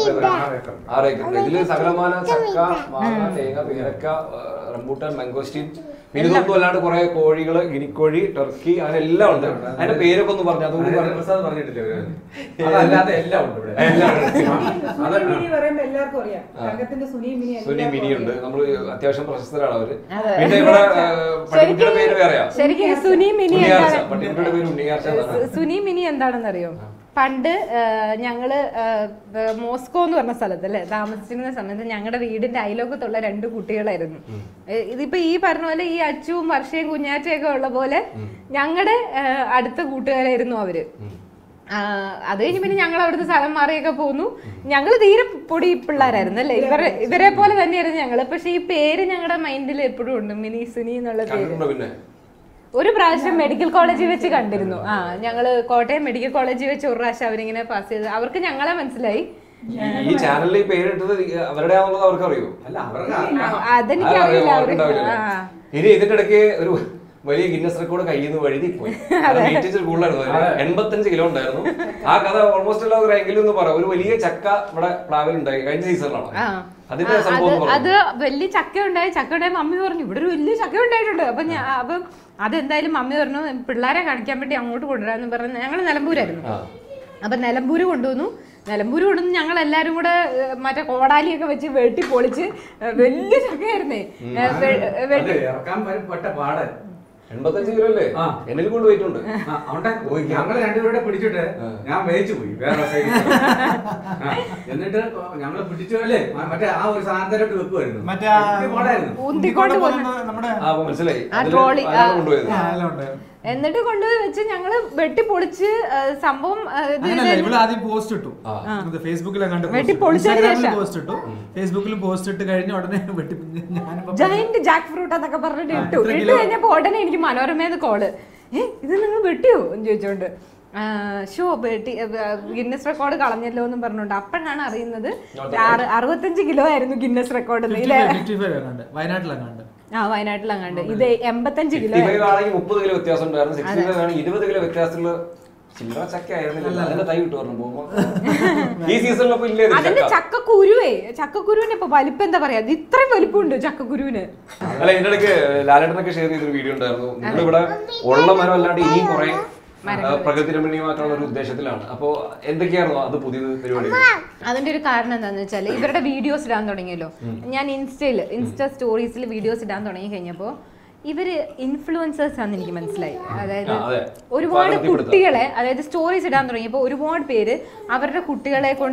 ആറ് ഏക്കർ ഉണ്ട് ഇതില് സകലമാന ചക്ക മാങ്ങ തേങ്ങ പേരക്ക ആ, റംബൂട്ടാൻ മംഗോസ്റ്റീൻ പിന്നെ ഇതൊന്നും അല്ലാണ്ട് കുറെ കോഴികള് ഗിനിക്കോഴി ടർക്കി അങ്ങനെ എല്ലാം ഉണ്ട് അതിന്റെ പേരൊക്കെ ഒന്ന് പറഞ്ഞു അതുകൂടി പറഞ്ഞു പ്രസാദ് പറഞ്ഞിട്ടില്ലേ ഇവര്? അതല്ലാതെ എല്ലാം ഉണ്ട് ഇവിടെ സുനി മിനി പറയുമ്പോ എല്ലാവർക്കും അറിയാം തങ്കത്തിന്റെ സുനി മിനി സുനി മിനി ഉണ്ട് നമ്മൾ അത്യാവശ്യം പ്രശസ്തരാണ് അവര് പിന്നെ ഇവിടെ ആ, പട്ടിക്കുട്ടിയുടെ പേര് വേറെയാ ശരിക്കും സുനി മിനി ഉണ്ണിയാർച്ച എന്താണ് പട്ടിക്കുട്ടിയുടെ പേര് ഉണ്ണിയാർച്ച എന്നാണ് സുനി മിനി എന്താണെന്നറിയോ പണ്ട് ആ, ഞങ്ങള് ആ, ആ, മോസ്കോ എന്ന് പറഞ്ഞ സ്ഥലത്ത് അല്ലേ താമസിച്ചിരുന്ന സമയത്ത് ഞങ്ങളുടെ വീടിന്റെ അയലോക്കത്തുള്ള രണ്ട് കുട്ടികളായിരുന്നു ഏ, ഇതിപ്പോ ഈ പറഞ്ഞ പോലെ ഈ അച്ചുവും വർഷയും കുഞ്ഞാറ്റയും ഒക്കെ ഉള്ള പോലെ ഞങ്ങളുടെ അടുത്ത കൂട്ടുകാരായിരുന്നു അവര് ആ, അത് കഴിഞ്ഞ് പിന്നെ ഞങ്ങൾ അവിടുത്തെ സ്ഥലം മാറിയൊക്കെ പോന്നു ഞങ്ങൾ തീരെ പൊടി പിള്ളേരായിരുന്നു അല്ലേ ഇവരെ ഇവരെ പോലെ തന്നെയായിരുന്നു ഞങ്ങള് പക്ഷെ ഈ പേര് ഞങ്ങളുടെ മൈൻഡിൽ എപ്പോഴും ഉണ്ട് മിനി സുനി എന്നുള്ള പേര് കണ്ടിട്ടുണ്ടോ പിന്നെ ഒരു പ്രാവശ്യം മെഡിക്കൽ കോളേജിൽ വെച്ച് കണ്ടിരുന്നു ആ ഞങ്ങള് കോട്ടയം മെഡിക്കൽ കോളേജിൽ വെച്ച് ഒരു പ്രാവശ്യം അവരിങ്ങനെ പാസ് ചെയ്ത് അവർക്ക് ഞങ്ങളെ മനസ്സിലായി ഈ- ഈ ചാനലിൽ ഈ പേരിട്ടത് അവരുടെ ആണെന്നുള്ളത് അവർക്ക് അറിയോ അല്ല അവർക്ക് ആ, അതെനിക്ക് അറിയില്ല അവര് ആ ഇനി ഇതിന്റെ ഇടയ്ക്ക് ഒരു വലിയ ഗിന്നസ് റെക്കോർഡ് കയ്യിൽ നിന്ന് വഴുതി പോയി വെയിറ്റ് ഇച്ചിരി കൂടുതലായിരുന്നു എൺപത്തഞ്ച് കിലോ ഉണ്ടായിരുന്നു ആ കഥ ഓൾമോസ്റ്റ് എല്ലാ എങ്കിലും എന്ന് പറയാം ഒരു വലിയ ചക്ക ഇവിടെ പ്ലാവിലുണ്ടായി കഴിഞ്ഞ സീസണിലാണ് ആ. അതിന്റെ ആ, സംഭവം അത് എന്ന് അത് പറഞ്ഞു. വലിയ ചക്ക ഉണ്ടായി ചക്ക ഉണ്ടായി മമ്മി പറഞ്ഞു ഇവിടെ ഒരു വലിയ ചക്ക ഉണ്ടായിട്ടുണ്ട് അപ്പൊ ഞാൻ അപ്പം അതെന്തായാലും മമ്മി പറഞ്ഞു പിള്ളേരെ കാണിക്കാൻ വേണ്ടി അങ്ങോട്ട് കൊണ്ടുവരാന്ന് പറഞ്ഞു ഞങ്ങൾ നിലമ്പൂരായിരുന്നു ആ. അപ്പൊ നിലമ്പൂര് കൊണ്ടുവന്നു നിലമ്പൂര് കൊണ്ടുവന്ന് ഞങ്ങൾ എല്ലാരും കൂടെ ഏഹ്, മറ്റേ കോടാലിയൊക്കെ വെച്ച് വെട്ടി പൊളിച്ച് ഏഹ്, വലിയ ചക്കയായിരുന്നേ ഏഹ്, വെ- വെട്ടി അത് ഇറക്കാൻ പ- പെട്ട പാട് എൺപത്തഞ്ച് കിലോ അല്ലേ ആ. എന്നിൽ കൊണ്ട് വെയിറ്റ് ഉണ്ട് ആ, അവിടെ ഞങ്ങൾ രണ്ടുപേരുടെ പിടിച്ചിട്ട് ഞാൻ വേവിച്ചു പോയി വേറെ സൈഡിൽ ആ, എന്നിട്ട് ഞങ്ങൾ പിടിച്ചു അല്ലേ ആ, മറ്റേ ആ ഒരു സാധനത്തിലോട്ട് വെക്കുമായിരുന്നു മറ്റേ ആ- വലിയ പാടായിരുന്നു ഊന്തിക്കൊണ്ട് പോകുന്ന നമ്മുടെ ആ അപ്പൊ മനസ്സിലായി ആ അതില് trolley, അതാണ് ആ. കൊണ്ടുപോയത് ആ, എല്ലാം ഉണ്ട്. എന്നിട്ട് കൊണ്ടുപോയി വെച്ച് ഞങ്ങള് വെട്ടി പൊളിച്ച് ഏഹ്, സംഭവം ഏഹ്, ഇത് അങ്ങനല്ല ഇവിടെ ആദ്യം പോസ്റ്റ് ഇട്ടു ആ. ഇത് ഫേസ്ബുക്കിലും കണ്ട് വെട്ടി പൊളിച്ചതിന് ശേഷം. പോസ്റ്റ് ഇട്ടു ഫേസ്ബുക്കിലും പോസ്റ്റ് ഇട്ട് കഴിഞ്ഞ ഉടനെ വെട്ടി ഞാനിപ്പോ ജയന്റ് ജാക്ക് ഫ്രൂട്ട് എന്നൊക്കെ പറഞ്ഞിട്ട് ആ, ഇട്ടു ഇത്ര ഇട്ട് കിലോ? കഴിഞ്ഞപ്പോ ഉടനെ എനിക്ക് മനോരമേന്ന് കോള് ഏ ഇത് നിങ്ങൾ വെട്ടിയോ എന്ന് ചോദിച്ചോണ്ട് ആ, ഷോ വെട്ടി ഗിന്നസ് റെക്കോർഡ് കളഞ്ഞല്ലോ എന്ന് പറഞ്ഞോണ്ട് അപ്പോഴാണ് അറിയുന്നത് ആറ്- അറുപത്തഞ്ച് കിലോ ആയിരുന്നു ഗിന്നസ് റെക്കോർഡ് ഇല്ലേ ഫിഫ്റ്റി ഫൈവ് കണ്ട് വയനാട്ടിലാണ് ആ വയനാട്ടിലങ്ങാണ്ട് ഇത് എൺപത്തഞ്ച് കിലോ സിക്സ്റ്റി ഫൈവ് ആണെങ്കിൽ മുപ്പത് കിലോ വ്യത്യാസം ഉണ്ടായിരുന്നു സിക്സ്റ്റി ഫൈവ് ആണെങ്കിൽ ഇരുപത് കിലോ വ്യത്യാസമുള്ള ചില്ലറ ചക്ക ആയിരുന്നില്ല അതിന്റെ തൈ വിട്ടു പറഞ്ഞു പോകുമ്പോ ഈ സീസണിലപ്പോ ഇല്ലേ ഇത് അതിന്റെ ചക്ക ചക്കക്കുരുവേ ചക്കക്കുരുവിന് ഇപ്പൊ വലിപ്പം എന്താ പറയാ ഇത് ഇത്രയും വലിപ്പമുണ്ട് ചക്കക്കുരുവിന് അല്ല ഇതിന്റെ ഇടയ്ക്ക് ലാലേട്ടനൊക്കെ ഷെയർ ചെയ്തൊരു വീഡിയോ ഉണ്ടായിരുന്നു നിങ്ങളിവിടെ ഉള്ള മരം അല്ലാണ്ട് ഇനിയും കുറെ പ്രകൃതി രമണീയമാക്കാനുള്ള ഒരു ഉദ്ദേശത്തിലാണ് അപ്പോ എന്തൊക്കെയായിരുന്നു അത് പുതിയത് പരിപാടി അതിന്റെ ഒരു കാരണം എന്താന്ന് വെച്ചാൽ ഇവരുടെ വീഡിയോസ് ഇടാൻ തുടങ്ങിയല്ലോ ഞാൻ ഇൻസ്റ്റയിൽ ഇൻസ്റ്റ സ്റ്റോറീസിൽ വീഡിയോസ് ഇടാൻ തുടങ്ങി കഴിഞ്ഞപ്പോ ഇവര് ഇൻഫ്ലുവൻസേഴ്സ് ആണെന്ന് എനിക്ക് മനസ്സിലായി അതായത് ആ, അതെ. ഒരുപാട് പകർത്തിപ്പെടുത്തുക. കുട്ടികളെ അതായത് സ്റ്റോറീസ് ഇടാൻ തുടങ്ങിയപ്പോൾ ഒരുപാട് പേര് അവരുടെ കുട്ടികളെ കൊണ്ട്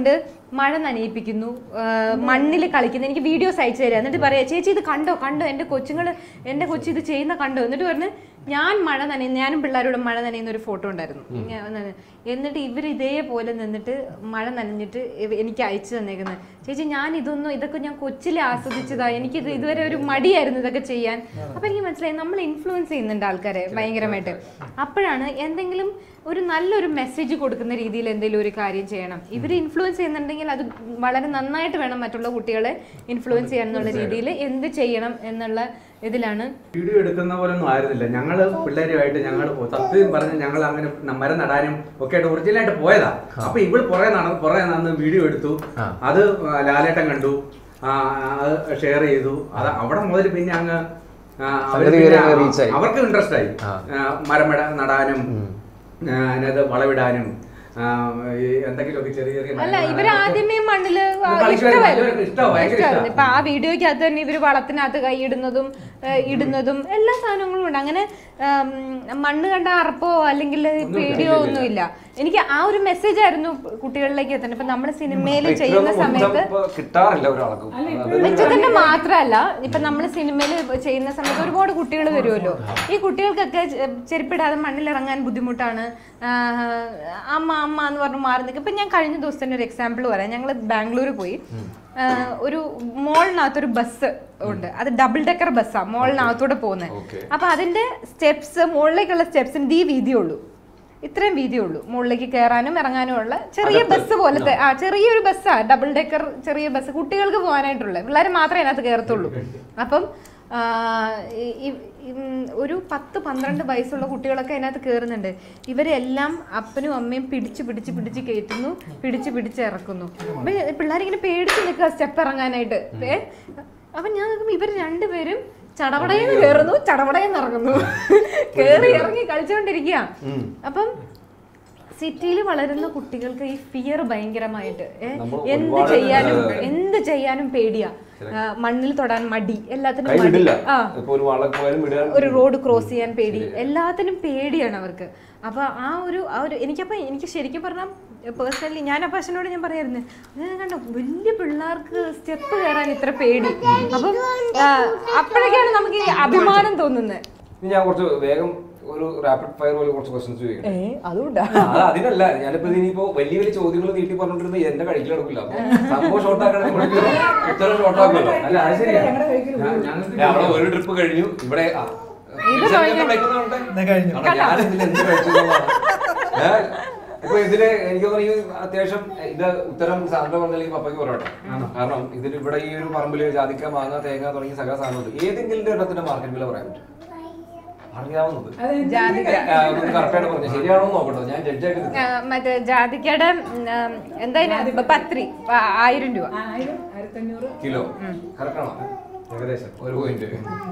മഴ നനയിപ്പിക്കുന്നു മണ്ണിൽ കളിക്കുന്നു എനിക്ക് വീഡിയോസ് അയച്ചു തരാം എന്നിട്ട് പറയാം ചേച്ചി ഇത് കണ്ടോ കണ്ടോ എൻ്റെ കൊച്ചുങ്ങൾ എൻ്റെ കൊച്ചു ഇത് ചെയ്യുന്ന കണ്ടോ എന്നിട്ട് പറഞ്ഞ് ഞാൻ മഴ നനയുന്ന ഞാനും പിള്ളേരോട് മഴ നനയുന്ന ഒരു ഫോട്ടോ ഉണ്ടായിരുന്നു ഞാൻ നന- എന്നിട്ട് ഇവർ ഇതേപോലെ നിന്നിട്ട് മഴ നനഞ്ഞിട്ട് ഇവ- എനിക്ക് അയച്ചു തന്നേക്കുന്നത് ചേച്ചി ഞാൻ ഇതൊന്നും ഇതൊക്കെ ഞാൻ കൊച്ചിലെ ആസ്വദിച്ചതാ എനിക്കിത് ഇതുവരെ ഒരു മടിയായിരുന്നു ഇതൊക്കെ ചെയ്യാൻ അപ്പൊ എനിക്ക് മനസ്സിലായി നമ്മൾ ഇൻഫ്ലുവൻസ് ചെയ്യുന്നുണ്ട് ആൾക്കാരെ ഭയങ്കരമായിട്ട് അപ്പോഴാണ് എന്തെങ്കിലും ഒരു നല്ലൊരു മെസ്സേജ് കൊടുക്കുന്ന രീതിയിൽ എന്തെങ്കിലും ഒരു കാര്യം ചെയ്യണം ഇവർ ഇൻഫ്ലുവൻസ് ചെയ്യുന്നുണ്ടെങ്കിൽ അത് വളരെ നന്നായിട്ട് വേണം മറ്റുള്ള കുട്ടികളെ ഇൻഫ്ലുവൻസ് ചെയ്യാൻ എന്നുള്ള രീതിയിൽ എന്ത് ചെയ്യണം എന്നുള്ള ഇതിലാണ് വീഡിയോ എടുക്കുന്ന പോലെ ഒന്നും ആയിരുന്നില്ല ഞങ്ങള് പിള്ളേരുമായിട്ട് ഞങ്ങൾ സത്യം പറഞ്ഞ് ഞങ്ങൾ അങ്ങനെ ന- മരം നടാനും ഒക്കെ ആയിട്ട് ഒറിജിനലായിട്ട് പോയതാ അപ്പൊ ഇവള് പുറകെ നടന്ന് പുറകെ നടന്ന് വീഡിയോ എടുത്തു അത് ലാലേട്ടൻ കണ്ടു ആ, അത് ഷെയർ ചെയ്തു അത് അവിടെ മുതൽ പിന്നെ അങ്ങ് ആ, അവര് സംഗതി പിന്നെ വേറെ reach ആയി. അവർക്ക് ഇൻട്രസ്റ്റ് ആയി ആ, മരം വിട- നടാനും ആ, അതിനകത്ത് വളവിടാനും ആ, ഈ എന്തെങ്കിലുമൊക്കെ ചെറിയ ചെറിയ അല്ല മരങ്ങൾ ഇവര് നടാനും ആദ്യമേ മണ്ണില് ആ കളിക്കുമായിരുന്നു. ഇഷ്ടമായിരുന്നു ഇവർക്ക് ഇഷ്ടമാ, ഭയങ്കര ഇഷ്ടമായിരുന്നു. ഇഷ്ടമാ. ഇപ്പൊ ആ വീഡിയോക്കകത്ത് തന്നെ ഇവര് വളത്തിനകത്ത് കൈയിടുന്നതും ഏഹ്, ഇടുന്നതും എല്ലാ സാധനങ്ങളും ഉണ്ട് അങ്ങനെ ഉം, മണ്ണ് കണ്ട അറപ്പോ അല്ലെങ്കിൽ പേടിയോ ഒന്നുമില്ല എനിക്ക് ആ ഒരു മെസ്സേജ് ആയിരുന്നു കുട്ടികളിലേക്ക് എത്തുന്നത് ഇപ്പൊ നമ്മൾ സിനിമയിൽ ചെയ്യുന്ന സമയത്ത് കിട്ടാറില്ല ഒരാൾക്കും വെച്ചതിന്റെ മാത്രമല്ല ഇപ്പൊ നമ്മൾ സിനിമയിൽ ചെയ്യുന്ന സമയത്ത് ഒരുപാട് കുട്ടികൾ വരുമല്ലോ ഈ കുട്ടികൾക്കൊക്കെ ചെ- ചെരുപ്പിടാതെ മണ്ണിലിറങ്ങാൻ ബുദ്ധിമുട്ടാണ് ആഹ് അമ്മ അമ്മ എന്ന് പറഞ്ഞ് മാറി നിൽക്കും ഇപ്പൊ ഞാൻ കഴിഞ്ഞ ദിവസത്തെ ഒരു എക്സാമ്പിൾ പറയാം ഞങ്ങൾ ബാംഗ്ലൂർ പോയി ആഹ് ഒരു മോളിനകത്തൊരു ബസ് ഉണ്ട് അത് ഡബിൾ ഡെക്കർ ബസ്സാ മോളിനകത്തൂടെ പോകുന്നത് അപ്പൊ അതിന്റെ സ്റ്റെപ്സ് മുകളിലേക്കുള്ള സ്റ്റെപ്സിന് ഈ വീതിയുള്ളൂ ഇത്രയും വീതിയുള്ളൂ മുകളിലേക്ക് കയറാനും ഇറങ്ങാനും ഉള്ള ചെറിയ ബസ് പോലത്തെ ആ ചെറിയൊരു ബസ്സാ ഡബിൾ ഡെക്കർ ചെറിയ ബസ് കുട്ടികൾക്ക് പോകാനായിട്ടുള്ള പിള്ളേർ മാത്രമേ അതിനകത്ത് കയറത്തുള്ളൂ അപ്പം ആ, ഈ- ഈ- ഉം, ഒരു പത്ത് പന്ത്രണ്ട് വയസ്സുള്ള കുട്ടികളൊക്കെ അതിനകത്ത് കയറുന്നുണ്ട് ഇവരെല്ലാം അപ്പനും അമ്മയും പിടിച്ച് പിടിച്ച് പിടിച്ച് കയറ്റുന്നു പിടിച്ച് പിടിച്ച് ഇറക്കുന്നു അപ്പൊ പിള്ളേരിങ്ങനെ പേടിച്ച് നിൽക്കുക സ്റ്റെപ്പ് ഇറങ്ങാനായിട്ട് ഏ അപ്പൊ ഞാൻ നോക്കുമ്പോ ഇവർ രണ്ടുപേരും ചടപടയെന്ന് കയറുന്നു ചടപടയെന്ന് ഇറങ്ങുന്നു കേറി ഇറങ്ങി കളിച്ചുകൊണ്ടിരിക്കുക അപ്പം സിറ്റിയിൽ വളരുന്ന കുട്ടികൾക്ക് ഈ ഫിയർ ഭയങ്കരമായിട്ട് ഏ, എന്ത് ചെയ്യാനും എന്ത് ചെയ്യാനും പേടിയാ ആ, മണ്ണിൽ തൊടാൻ മടി എല്ലാത്തിനും കൈ മടി വിടില്ല ആ ഇപ്പൊ ഒരു വളക്ക് പോയാലും വിടാൻ ഒരു റോഡ് ക്രോസ് ചെയ്യാൻ പേടി എല്ലാത്തിനും പേടിയാണ് അവർക്ക് അപ്പൊ ആ ഒരു ആ ഒരു എനിക്കപ്പോ എനിക്ക് ശരിക്കും പറഞ്ഞാൽ പേഴ്സണലി ഞാൻ അപ്പൊ അച്ഛനോട് ഞാൻ പറയായിരുന്നു "ഇത് കണ്ടോ വലിയ പിള്ളേർക്ക് സ്റ്റെപ്പ് കയറാൻ ഇത്ര പേടി അപ്പം ആ, അപ്പോഴൊക്കെയാണ് നമുക്ക് ഈ അഭിമാനം തോന്നുന്നത് ഇനി ഞാൻ കുറച്ച് വേഗം ഒരു റാപ്പിഡ് ഫയർ പോലെ കുറച്ച് ക്വസ്റ്റ്യൻസ് ചോദിക്കാം അതുകൊണ്ടാ അത് അതിനല്ല ഞാനിപ്പോ ഇനിയിപ്പോ വലിയ വലിയ ചോദ്യങ്ങൾ നീട്ടി പറഞ്ഞോണ്ടിരുന്ന എന്റെ കഴിക്കൽ നടക്കില്ല അപ്പൊ സംഭവം ഷോർട്ട് ആക്കണം ഉത്തരം ഷോർട്ട് ആക്കുമല്ലോ അല്ല അത് ശരിയാ ഞങ്ങൾക്ക് അവിടെ ഒരു ട്രിപ്പ് കഴിഞ്ഞു ഇവിടെ ആ, ഇത് വിളിച്ചാൽ കഴിഞ്ഞു. ഞാൻ കഴിക്കുന്നുണ്ട്. കാരണം ഞാൻ ഇതിൽ എന്ത് കഴിച്ചു എന്നുള്ളതാണ്. ഏ, ഇപ്പൊ ഇതില് എനിക്ക് തോന്നുന്നു ഈ അത്യാവശ്യം ഇത് ഉത്തരം സാറിന്റെ പറഞ്ഞാൽ പപ്പയ്ക്ക് പറയട്ടെ കാരണം ഇതിൽ ഇവിടെ ഈ ഒരു പറമ്പില് ജാതിക്ക മാങ്ങ തേങ്ങ തുടങ്ങിയ സകല സാധനമുണ്ട് ഏതെങ്കിലും ഒരെണ്ണത്തിന്റെ മാർക്കറ്റ് വില പറയാൻ പറ്റും അറിയാവുന്നത് കറക്റ്റായിട്ട് പറഞ്ഞു ശരിയാണോ എന്ന് നോക്കട്ടോ ഞാൻ ജഡ്ജായിട്ട് നിൽക്കാം. ആ, മറ്റേ ജാതിക്കയുടെ എന്തായാലും പത്രി ആ, ആയിരം രൂപ ആയിരം ആയിരത്തഞ്ഞൂറ് കിലോ കറക്റ്റാണോ ഏകദേശം ഒരു പോയിന്റ്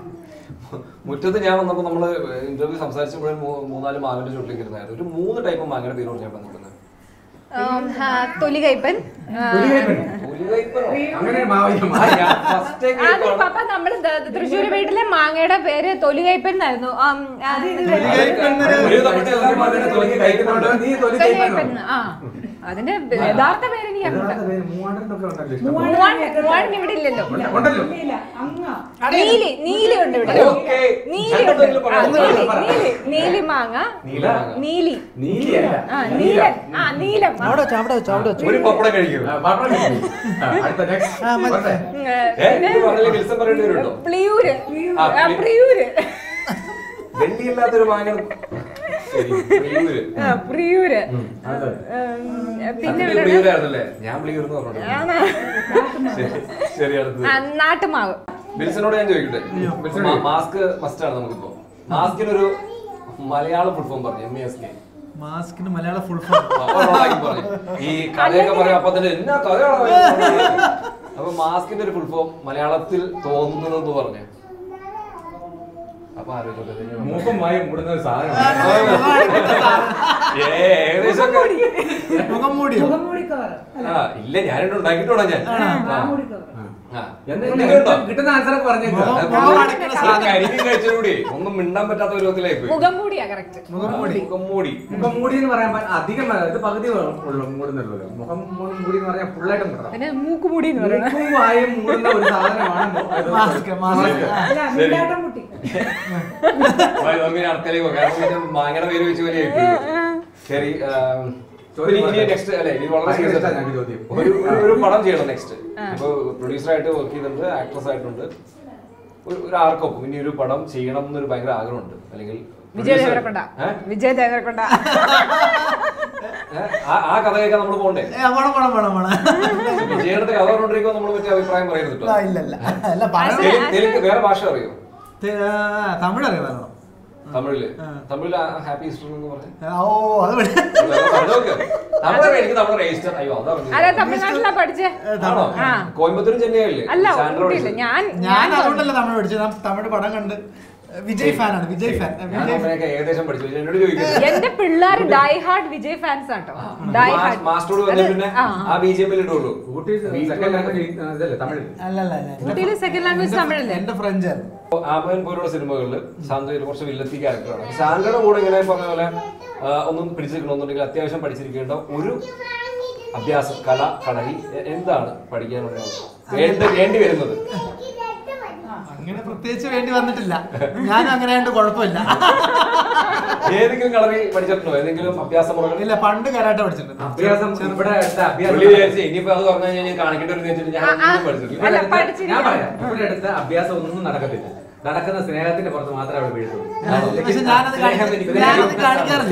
മുറ്റത്ത് ഞാൻ വന്നപ്പോൾ നമ്മള് ഇന്റർവ്യൂ സംസാരിച്ചപ്പോഴും മൂ- മൂന്നാല് മാങ്ങയുടെ ചുട്ടിലേക്ക് ഇരുന്നായിരുന്നു ഒരു മൂന്ന് ടൈപ്പ് മാങ്ങയുടെ പേര് പറഞ്ഞാൽ നിൽക്കുന്നത് ഉം, ആ, തൊലികൈപ്പൻ ആ, അങ്ങനെ ഒരു മാവില്ല ആ, ഞാൻ first time അത് കേൾക്കുവാണ്. പപ്പ നമ്മള് തൃശ്ശൂർ വീട്ടിലെ മാങ്ങയുടെ പേര് തൊലികൈപ്പൻ എന്നായിരുന്നു ആം, ആ, ഒരു തമിഴ് എല്ലാവരും മാങ്ങയുടെ തൊലിക്ക് കഴിക്കുന്നുണ്ട്. നീ തൊലി തൊലികൈപ്പൻ ആ അതിന്റെ യഥാർത്ഥ പേര് എനിക്ക് അറിഞ്ഞൂടാ. മൂവാണ്ടനൊക്കെ ഉണ്ടല്ലോ ഇഷ്ടം മൂവാണ്ടൻ മൂവാണ്ടൻ ഇവിടെ ഇല്ലല്ലോ ഉണ്ടല്ലോ ഇല്ല അങ്ങ നീലി നീലി ഉണ്ട് ഇവിടെ ഓക്കേ. നീലി ഞാൻ ഉണ്ട് എന്തെങ്കിലും ആ, പറയാം. നീലി നീലി നീലി മാങ്ങ നീല മാങ്ങ. നീലി നീലിയല്ല ആ നീലൻ ആ നീലം ആ. ഒരു പപ്പടം കഴിക്കും ആ, പറഞ്ഞോ നീ. ആ, അടുത്ത next. പോട്ടെ. ഉം, ഏ, ഇത് പറഞ്ഞില്ലേ വിൽസൺ പറയേണ്ടി വരും കേട്ടോ പ്ലിയൂര് ആ, ആ, പ്ലി- പ്രിയൂര് വെള്ളിയില്ലാത്തൊരു മാങ്ങ ശരി പ്രിയൂര് ആ, പ്രിയൂര് അത്. ഉം, പിന്നെ അതിന്റെ ഇവിടെ പ്രിയൂരായിരുന്നല്ലേ ഞാൻ പ്രിയൂർന്ന് പറഞ്ഞു ആണോ? ശരി ശരി അടുത്തത് ആ, നാട്ടുമാവ് ബിൽസിനോട് ഞാൻ ചോദിക്കട്ടെ മാ- മാസ്ക് മസ്റ്റ് ആണ് നമുക്കിപ്പോ മാസ്കിനൊരു മലയാളം ഫുൾ ഫോം പറഞ്ഞു എം എസ് കെ മാസ്കിന് മലയാളം ഫുൾ ഫോം ഈ കഥയൊക്കെ പറയാം അപ്പൊ തന്നെ എന്നാ കഥയാണോ ഇത് പറഞ്ഞത്? അപ്പൊ മാസ്കിന്റെ ഒരു ഫുൾ ഫോം മലയാളത്തിൽ തോന്നുന്നതെന്ന് പറഞ്ഞു അപ്പൊ ആലോചിച്ചോട്ടെ മൂക്കും വായും മൂടുന്ന ഒരു സാധനം ഏ, ഏകദേശം ഒക്കെ- മുഖം മൂടി മുഖംമൂടി കവർ ആ, ഇല്ല ഞാനിവിടെ ഉണ്ടാക്കിട്ടോടാ ഞാൻ ആ. മുഖംമൂടി കവർ ആ. എന്നിട്ട് നിങ്ങളുണ്ടോ? കിട്ടുന്ന ആൻസർ ഒക്കെ പറഞ്ഞേക്കുക കരിമീൻ കഴിച്ചതോടെ ഒന്നും മിണ്ടാൻ പറ്റാത്ത പരുവത്തിലായി പോയി മുഖം മൂടിയാ കറക്റ്റ് മുഖംമൂടി മുഖംമൂടി മുഖം മൂടി എന്ന് പറയാൻ പ- അധികം വേണ്ട. ഇത് പകുതി ഉള്ളു മൂടുന്നുള്ളൂ മുഖം മൂടി മൂടി എന്ന് പറഞ്ഞാൽ ഫുള്ളായിട്ട് മൂടണം പിന്നെ മൂക്ക് മൂടി എന്ന് പറയുന്നത് മൂക്കും വായും മൂടുന്ന ഒരു സാധനമാണ് മു- ഇത് മാസ്ക്, മാസ്ക്. മാസ്ക്. അല്ല മിണ്ടാട്ടം മുട്ടി നമുക്ക് അടുക്കളയിൽ പോകാം കാരണം ഇത് മാങ്ങയുടെ പേര് വെച്ച് പോലെ ശരി ചോദ്യം ഇനി പറഞ്ഞോ. നെക്സ്റ്റ് അല്ലെ ഇനി വളരെ ഭയങ്കര serious ഇഷ്ടാ ആയിട്ട് ഞങ്ങൾക്ക് ചോദ്യം. ഒരു ഒരു- ഒരു പടം ചെയ്യണം നെക്സ്റ്റ് ഇപ്പൊ പ്രൊഡ്യൂസർ ആയിട്ട് വർക്ക് ചെയ്തിട്ടുണ്ട് ആക്ട്രസ് ആയിട്ടുണ്ട് ഒരു ഒരു ആർക്കൊപ്പം ഇനി ഒരു പടം ചെയ്യണം എന്നൊരു ഭയങ്കര ആഗ്രഹമുണ്ട് അല്ലെങ്കിൽ വിജയ് producer- ദേവരക്കൊണ്ട ഏ? വിജയ് ദേവരക്കൊണ്ട ഏ? ആ- ആ കഥ കേൾക്കാൻ നമ്മൾ പോകണ്ടേ ഏ, വേണം വേണം വേണം വേണം വിജയുടെ കഥ പറഞ്ഞോണ്ടിരിക്കുമ്പോൾ നമ്മൾ പറ്റിയ അഭിപ്രായം പറയരുത് കേട്ടോ ആ, ഇല്ല ഇല്ല അല്ല പറയണം തെലു- തെലുങ്ക് വേറെ ഭാഷ അറിയോ തെ- ആ, തമിഴ് അറിയാം നല്ലോണം തമിഴില് തമിഴിൽ ഹാപ്പി ഈസ്റ്റർ എന്ന് പറഞ്ഞു ആ, ഓ അത് വിട്. തമിഴ് എനിക്ക് തമിഴ് രജിസ്റ്റർ അയ്യോ അതാ പറഞ്ഞത്. അതെ തമിഴ്നാട്ടിലാ പഠിച്ചേ ആണോ ആ. കോയമ്പത്തൂരും ചെന്നൈയല്ലേ അല്ല സാൻഡ്രോ ഊട്ടിയില്ല പഠിച്ചത്. ഞാൻ ഞാൻ അതുകൊണ്ടല്ല തമിഴ് പഠിച്ചത് ഞാൻ തമിഴ് പടം കണ്ട് വിജയ് ഫാനാണ് വിജയ് ഫാൻ ഞാൻ വിജയ് അങ്ങനെയൊക്കെ ഏകദേശം പഠിച്ചു പക്ഷേ എന്നോട് ചോദിക്കുന്നത് എന്റെ പിള്ളേർ ഡൈ ഹാർഡ് വിജയ് ഫാൻസ് ആട്ടോ ഡൈ ഹാർഡ് മാസ്റ്ററോട് വന്ന പിന്നെ ആ ബി ജെ പിയിൽ ഇടുള്ളൂ ഊട്ടി സെക്കൻഡ് ലാംഗ്വേജ് ഇതല്ലേ തമിഴ് അല്ലല്ല ഊട്ടിയില് second language തമിഴല്ലേ? എന്റെ ഫ്രഞ്ച് ആയിരുന്നു ആമൻ പോലുള്ള സിനിമകളിൽ സാന്ദ്രയിൽ കുറച്ച് വില്ലത്തി ക്യാരക്ടറാണ് സാന്ദ്രയുടെ കൂടെ ഇങ്ങനെ പറഞ്ഞ പോലെ ആ, ഒന്നും പിടിച്ചിരിക്കണമെന്നുണ്ടെങ്കിൽ അത്യാവശ്യം പഠിച്ചിരിക്കേണ്ട ഒരു അഭ്യാസം കല കളരി എ- എന്താണ് പഠിക്കാനുള്ളത് വേണ്ട വേണ്ടി വരുന്നത് അങ്ങനെ പ്രത്യേകിച്ച് വേണ്ടി വന്നിട്ടില്ല ഞാനും അങ്ങനെ ആയതുകൊണ്ട് കുഴപ്പമില്ല ഏതെങ്കിലും കളറി പഠിച്ചിട്ടുണ്ടോ ഏതെങ്കിലും അഭ്യാസ മുറകൾ ഇല്ല പണ്ട് കരാട്ടെ പഠിച്ചിട്ടുണ്ട് അഭ്യാസം ഇവിടെ അടുത്ത അഭ്യാസം പുള്ളി വിചാരിച്ചു ഇനിയിപ്പോ അത് പറഞ്ഞു കഴിഞ്ഞാൽ കാണിക്കേണ്ട ഒരു വെച്ചിട്ട് ഞാൻ ആ, ആ. ഒന്നും പഠിച്ചിട്ടില്ല അല്ല, ഇവിടെ അടുത്ത് പഠിച്ചിരിക്കണം. ഞാൻ പറയാം ഇവിടെ അടുത്ത് അഭ്യാസം ഒന്നും നടക്കത്തില്ല നടക്കുന്ന സ്നേഹത്തിന്റെ പുറത്ത് മാത്രമേ അവിടെ വീഴുള്ളൂ പക്ഷെ ഞാനത് കാണിക്കാറില്ല. ഞാനത് കാണിക്കാറില്ല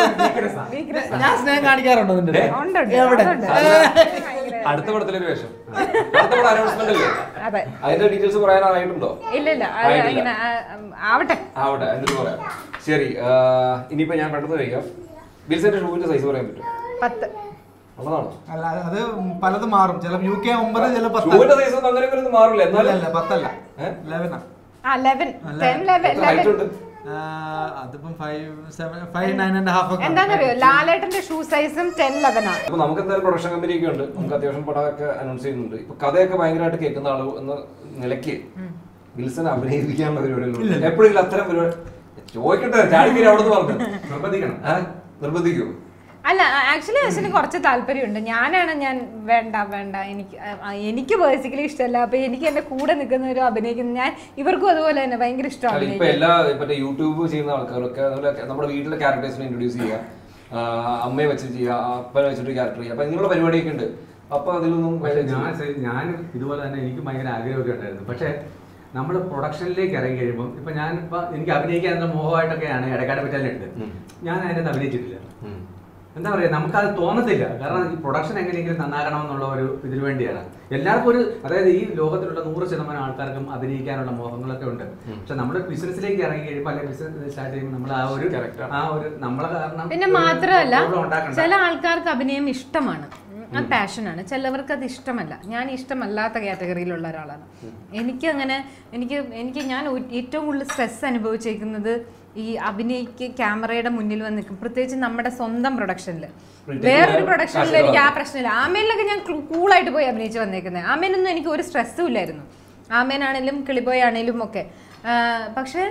ഞാൻ സ്നേഹം കാണിക്കാറുണ്ടോ നിന്റെ അടുത്ത്? ഉണ്ട്, ഉണ്ട്. എവിടെ അതുണ്ട്. അടുത്ത പടത്തിലൊരു വേഷം അടുത്ത പടം അനൗൺസ്മെന്റ് അല്ലേ അതെ അതിന്റെ ഡീറ്റെയിൽസ് പറയാനായിട്ടുണ്ടോ ഇല്ല ഇല്ല അത് ആയിട്ടില്ല. ഇങ്ങനെ ആ, ഉം, ആവട്ടെ ആവട്ടെ എന്നിട്ട് പറയാം ശരി ആ, ഇനിയിപ്പോ ഞാൻ പെട്ടെന്ന് കഴിക്കാം ബിൽസിന്റെ ഷൂവിന്റെ സൈസ് പറയാൻ പറ്റും പത്ത് ഉള്ളതാണോ അല്ല അത് പലതും മാറും ചില യു കെ ഒമ്പത് ചില പത്ത് ഷൂവിന്റെ സൈസ് ഒന്നും അങ്ങനെ ഒന്നും മാറില്ല അല്ല എന്നാലും അല്ല പത്തല്ല ഏ? ലെവനാ ആ ലെവൻ ടെൻ ലെവൻ എത്ര height ഉണ്ട് അതിപ്പം five seven five nine and half ഒക്കെ എന്താണെന്നറിയോ ലാലേട്ടന്റെ ഷൂ സൈസും ടെൻ ലെവനാണ് അപ്പൊ നമുക്ക് എന്തായാലും പ്രൊഡക്ഷൻ കമ്പനി ഒക്കെ ഉണ്ട് നമുക്ക് അത്യാവശ്യം പടമൊക്കെ അനൗൺസ് ചെയ്യുന്നുണ്ട് ഇപ്പൊ കഥയൊക്കെ ഭയങ്കരമായിട്ട് കേൾക്കുന്ന ആള് എന്ന നിലയ്ക്ക് വിൽസൺ അഭിനയിപ്പിക്കാനുള്ള പരിപാടികളുണ്ട് എപ്പോഴെങ്കിലും അത്തരം പരിപാടി ചോദിക്കട്ടെ ചാടിക്കരി അവിടെ നിന്ന് പറഞ്ഞു നിർബന്ധിക്കണം ആ, നിർബന്ധിക്കൂ അല്ല ആക്ച്വലി അച്ഛന് കുറച്ച് താല്പര്യമുണ്ട് ഞാനാണ് ഞാൻ വേണ്ട വേണ്ട എനിക്ക് ആ, എനിക്ക് ബേസിക്കലി ഇഷ്ടമല്ല അപ്പൊ എനിക്ക് എന്റെ കൂടെ നിൽക്കുന്നവരും അഭിനയിക്കുന്ന ഞാൻ ഇവർക്കും അതുപോലെ തന്നെ ഭയങ്കര ഇഷ്ടമാണ് അല്ല, ഇപ്പൊ അഭിനയിക്കാൻ എല്ലാ മറ്റേ യൂട്യൂബ് ചെയ്യുന്ന ആൾക്കാരൊക്കെ അതുപോലെ നമ്മുടെ വീട്ടിലെ ക്യാരക്ടേഴ്സിനെ ഇൻട്രൊഡ്യൂസ് ചെയ്യുക ആ, അമ്മയെ വെച്ച് ചെയ്യുക അപ്പനെ വെച്ചിട്ട് ക്യാരക്ടർ ചെയ്യുക അപ്പൊ ഇങ്ങനെയുള്ള പരിപാടിയൊക്കെ ഉണ്ട് അപ്പൊ അതിലൊന്നും പക്ഷെ ഞാൻ സെ- ഞാൻ ഇതുപോലെ തന്നെ എനിക്ക് ഭയങ്കര ആഗ്രഹമൊക്കെ ഉണ്ടായിരുന്നു പക്ഷേ നമ്മൾ പ്രൊഡക്ഷനിലേക്ക് ഇറങ്ങി കഴിയുമ്പോൾ ഇപ്പൊ ഞാൻ ഇപ്പൊ എനിക്ക് അഭിനയിക്കാൻ മോഹമായിട്ടൊക്കെയാണ് ഇടക്കാട് പറ്റാനുണ്ട് ഞാൻ അതിനകത്ത് അഭിനയിച്ചിട്ടില്ല ഉം. എന്താ പറയാ നമുക്കത് തോന്നത്തില്ല കാരണം ഈ പ്രൊഡക്ഷൻ എങ്ങനെയെങ്കിലും നന്നാകണം എന്നുള്ള ഒരു ഇതിനു വേണ്ടിയാണ് എല്ലാവർക്കും ഒരു അതായത് ഈ ലോകത്തിലുള്ള നൂറ് ശതമാനം ആൾക്കാർക്കും അഭിനയിക്കാനുള്ള മോഹങ്ങളൊക്കെ ഉണ്ട് പക്ഷെ നമ്മൾ ബിസിനസ്സിലേക്ക് ഇറങ്ങി കഴിയുമ്പോൾ അല്ലെങ്കിൽ ബിസിനസ് സ്റ്റാർട്ട് ചെയ്യുമ്പോൾ നമ്മൾ ആ ഒരു ആ ഒരു നമ്മളെ കാരണം പിന്നെ ഒരു മാത്രമല്ല problem ഉണ്ടാക്കണ്ട. ചില ആൾക്കാർക്ക് അഭിനയം ഇഷ്ടമാണ് അത് പാഷനാണ് ചിലവർക്ക് അത് ഇഷ്ടമല്ല ഞാൻ ഇഷ്ടമല്ലാത്ത കാറ്റഗറിയിലുള്ള ഒരാളാണ് എനിക്ക് അങ്ങനെ എനിക്ക് എനിക്ക് ഞാൻ ഒ- ഏറ്റവും കൂടുതൽ സ്ട്രെസ് അനുഭവിച്ചേക്കുന്നത് ഈ അഭിനയിക്ക് ക്യാമറയുടെ മുന്നിൽ വന്ന് നിൽക്കും പ്രത്യേകിച്ച് നമ്മുടെ സ്വന്തം പ്രൊഡക്ഷനിൽ വേറൊരു പ്രൊഡക്ഷനിൽ എനിക്ക് ആ പ്രശ്നമില്ല ആമേനിലൊക്കെ ഞാൻ കൂളായിട്ട് പോയി അഭിനയിച്ച് വന്നേക്കുന്നത് ആമേനൊന്നും എനിക്ക് ഒരു സ്ട്രെസ്സും ഇല്ലായിരുന്നു ആമേനാണേലും കിളിബോയാണേലും ഒക്കെ ആ, പക്ഷേ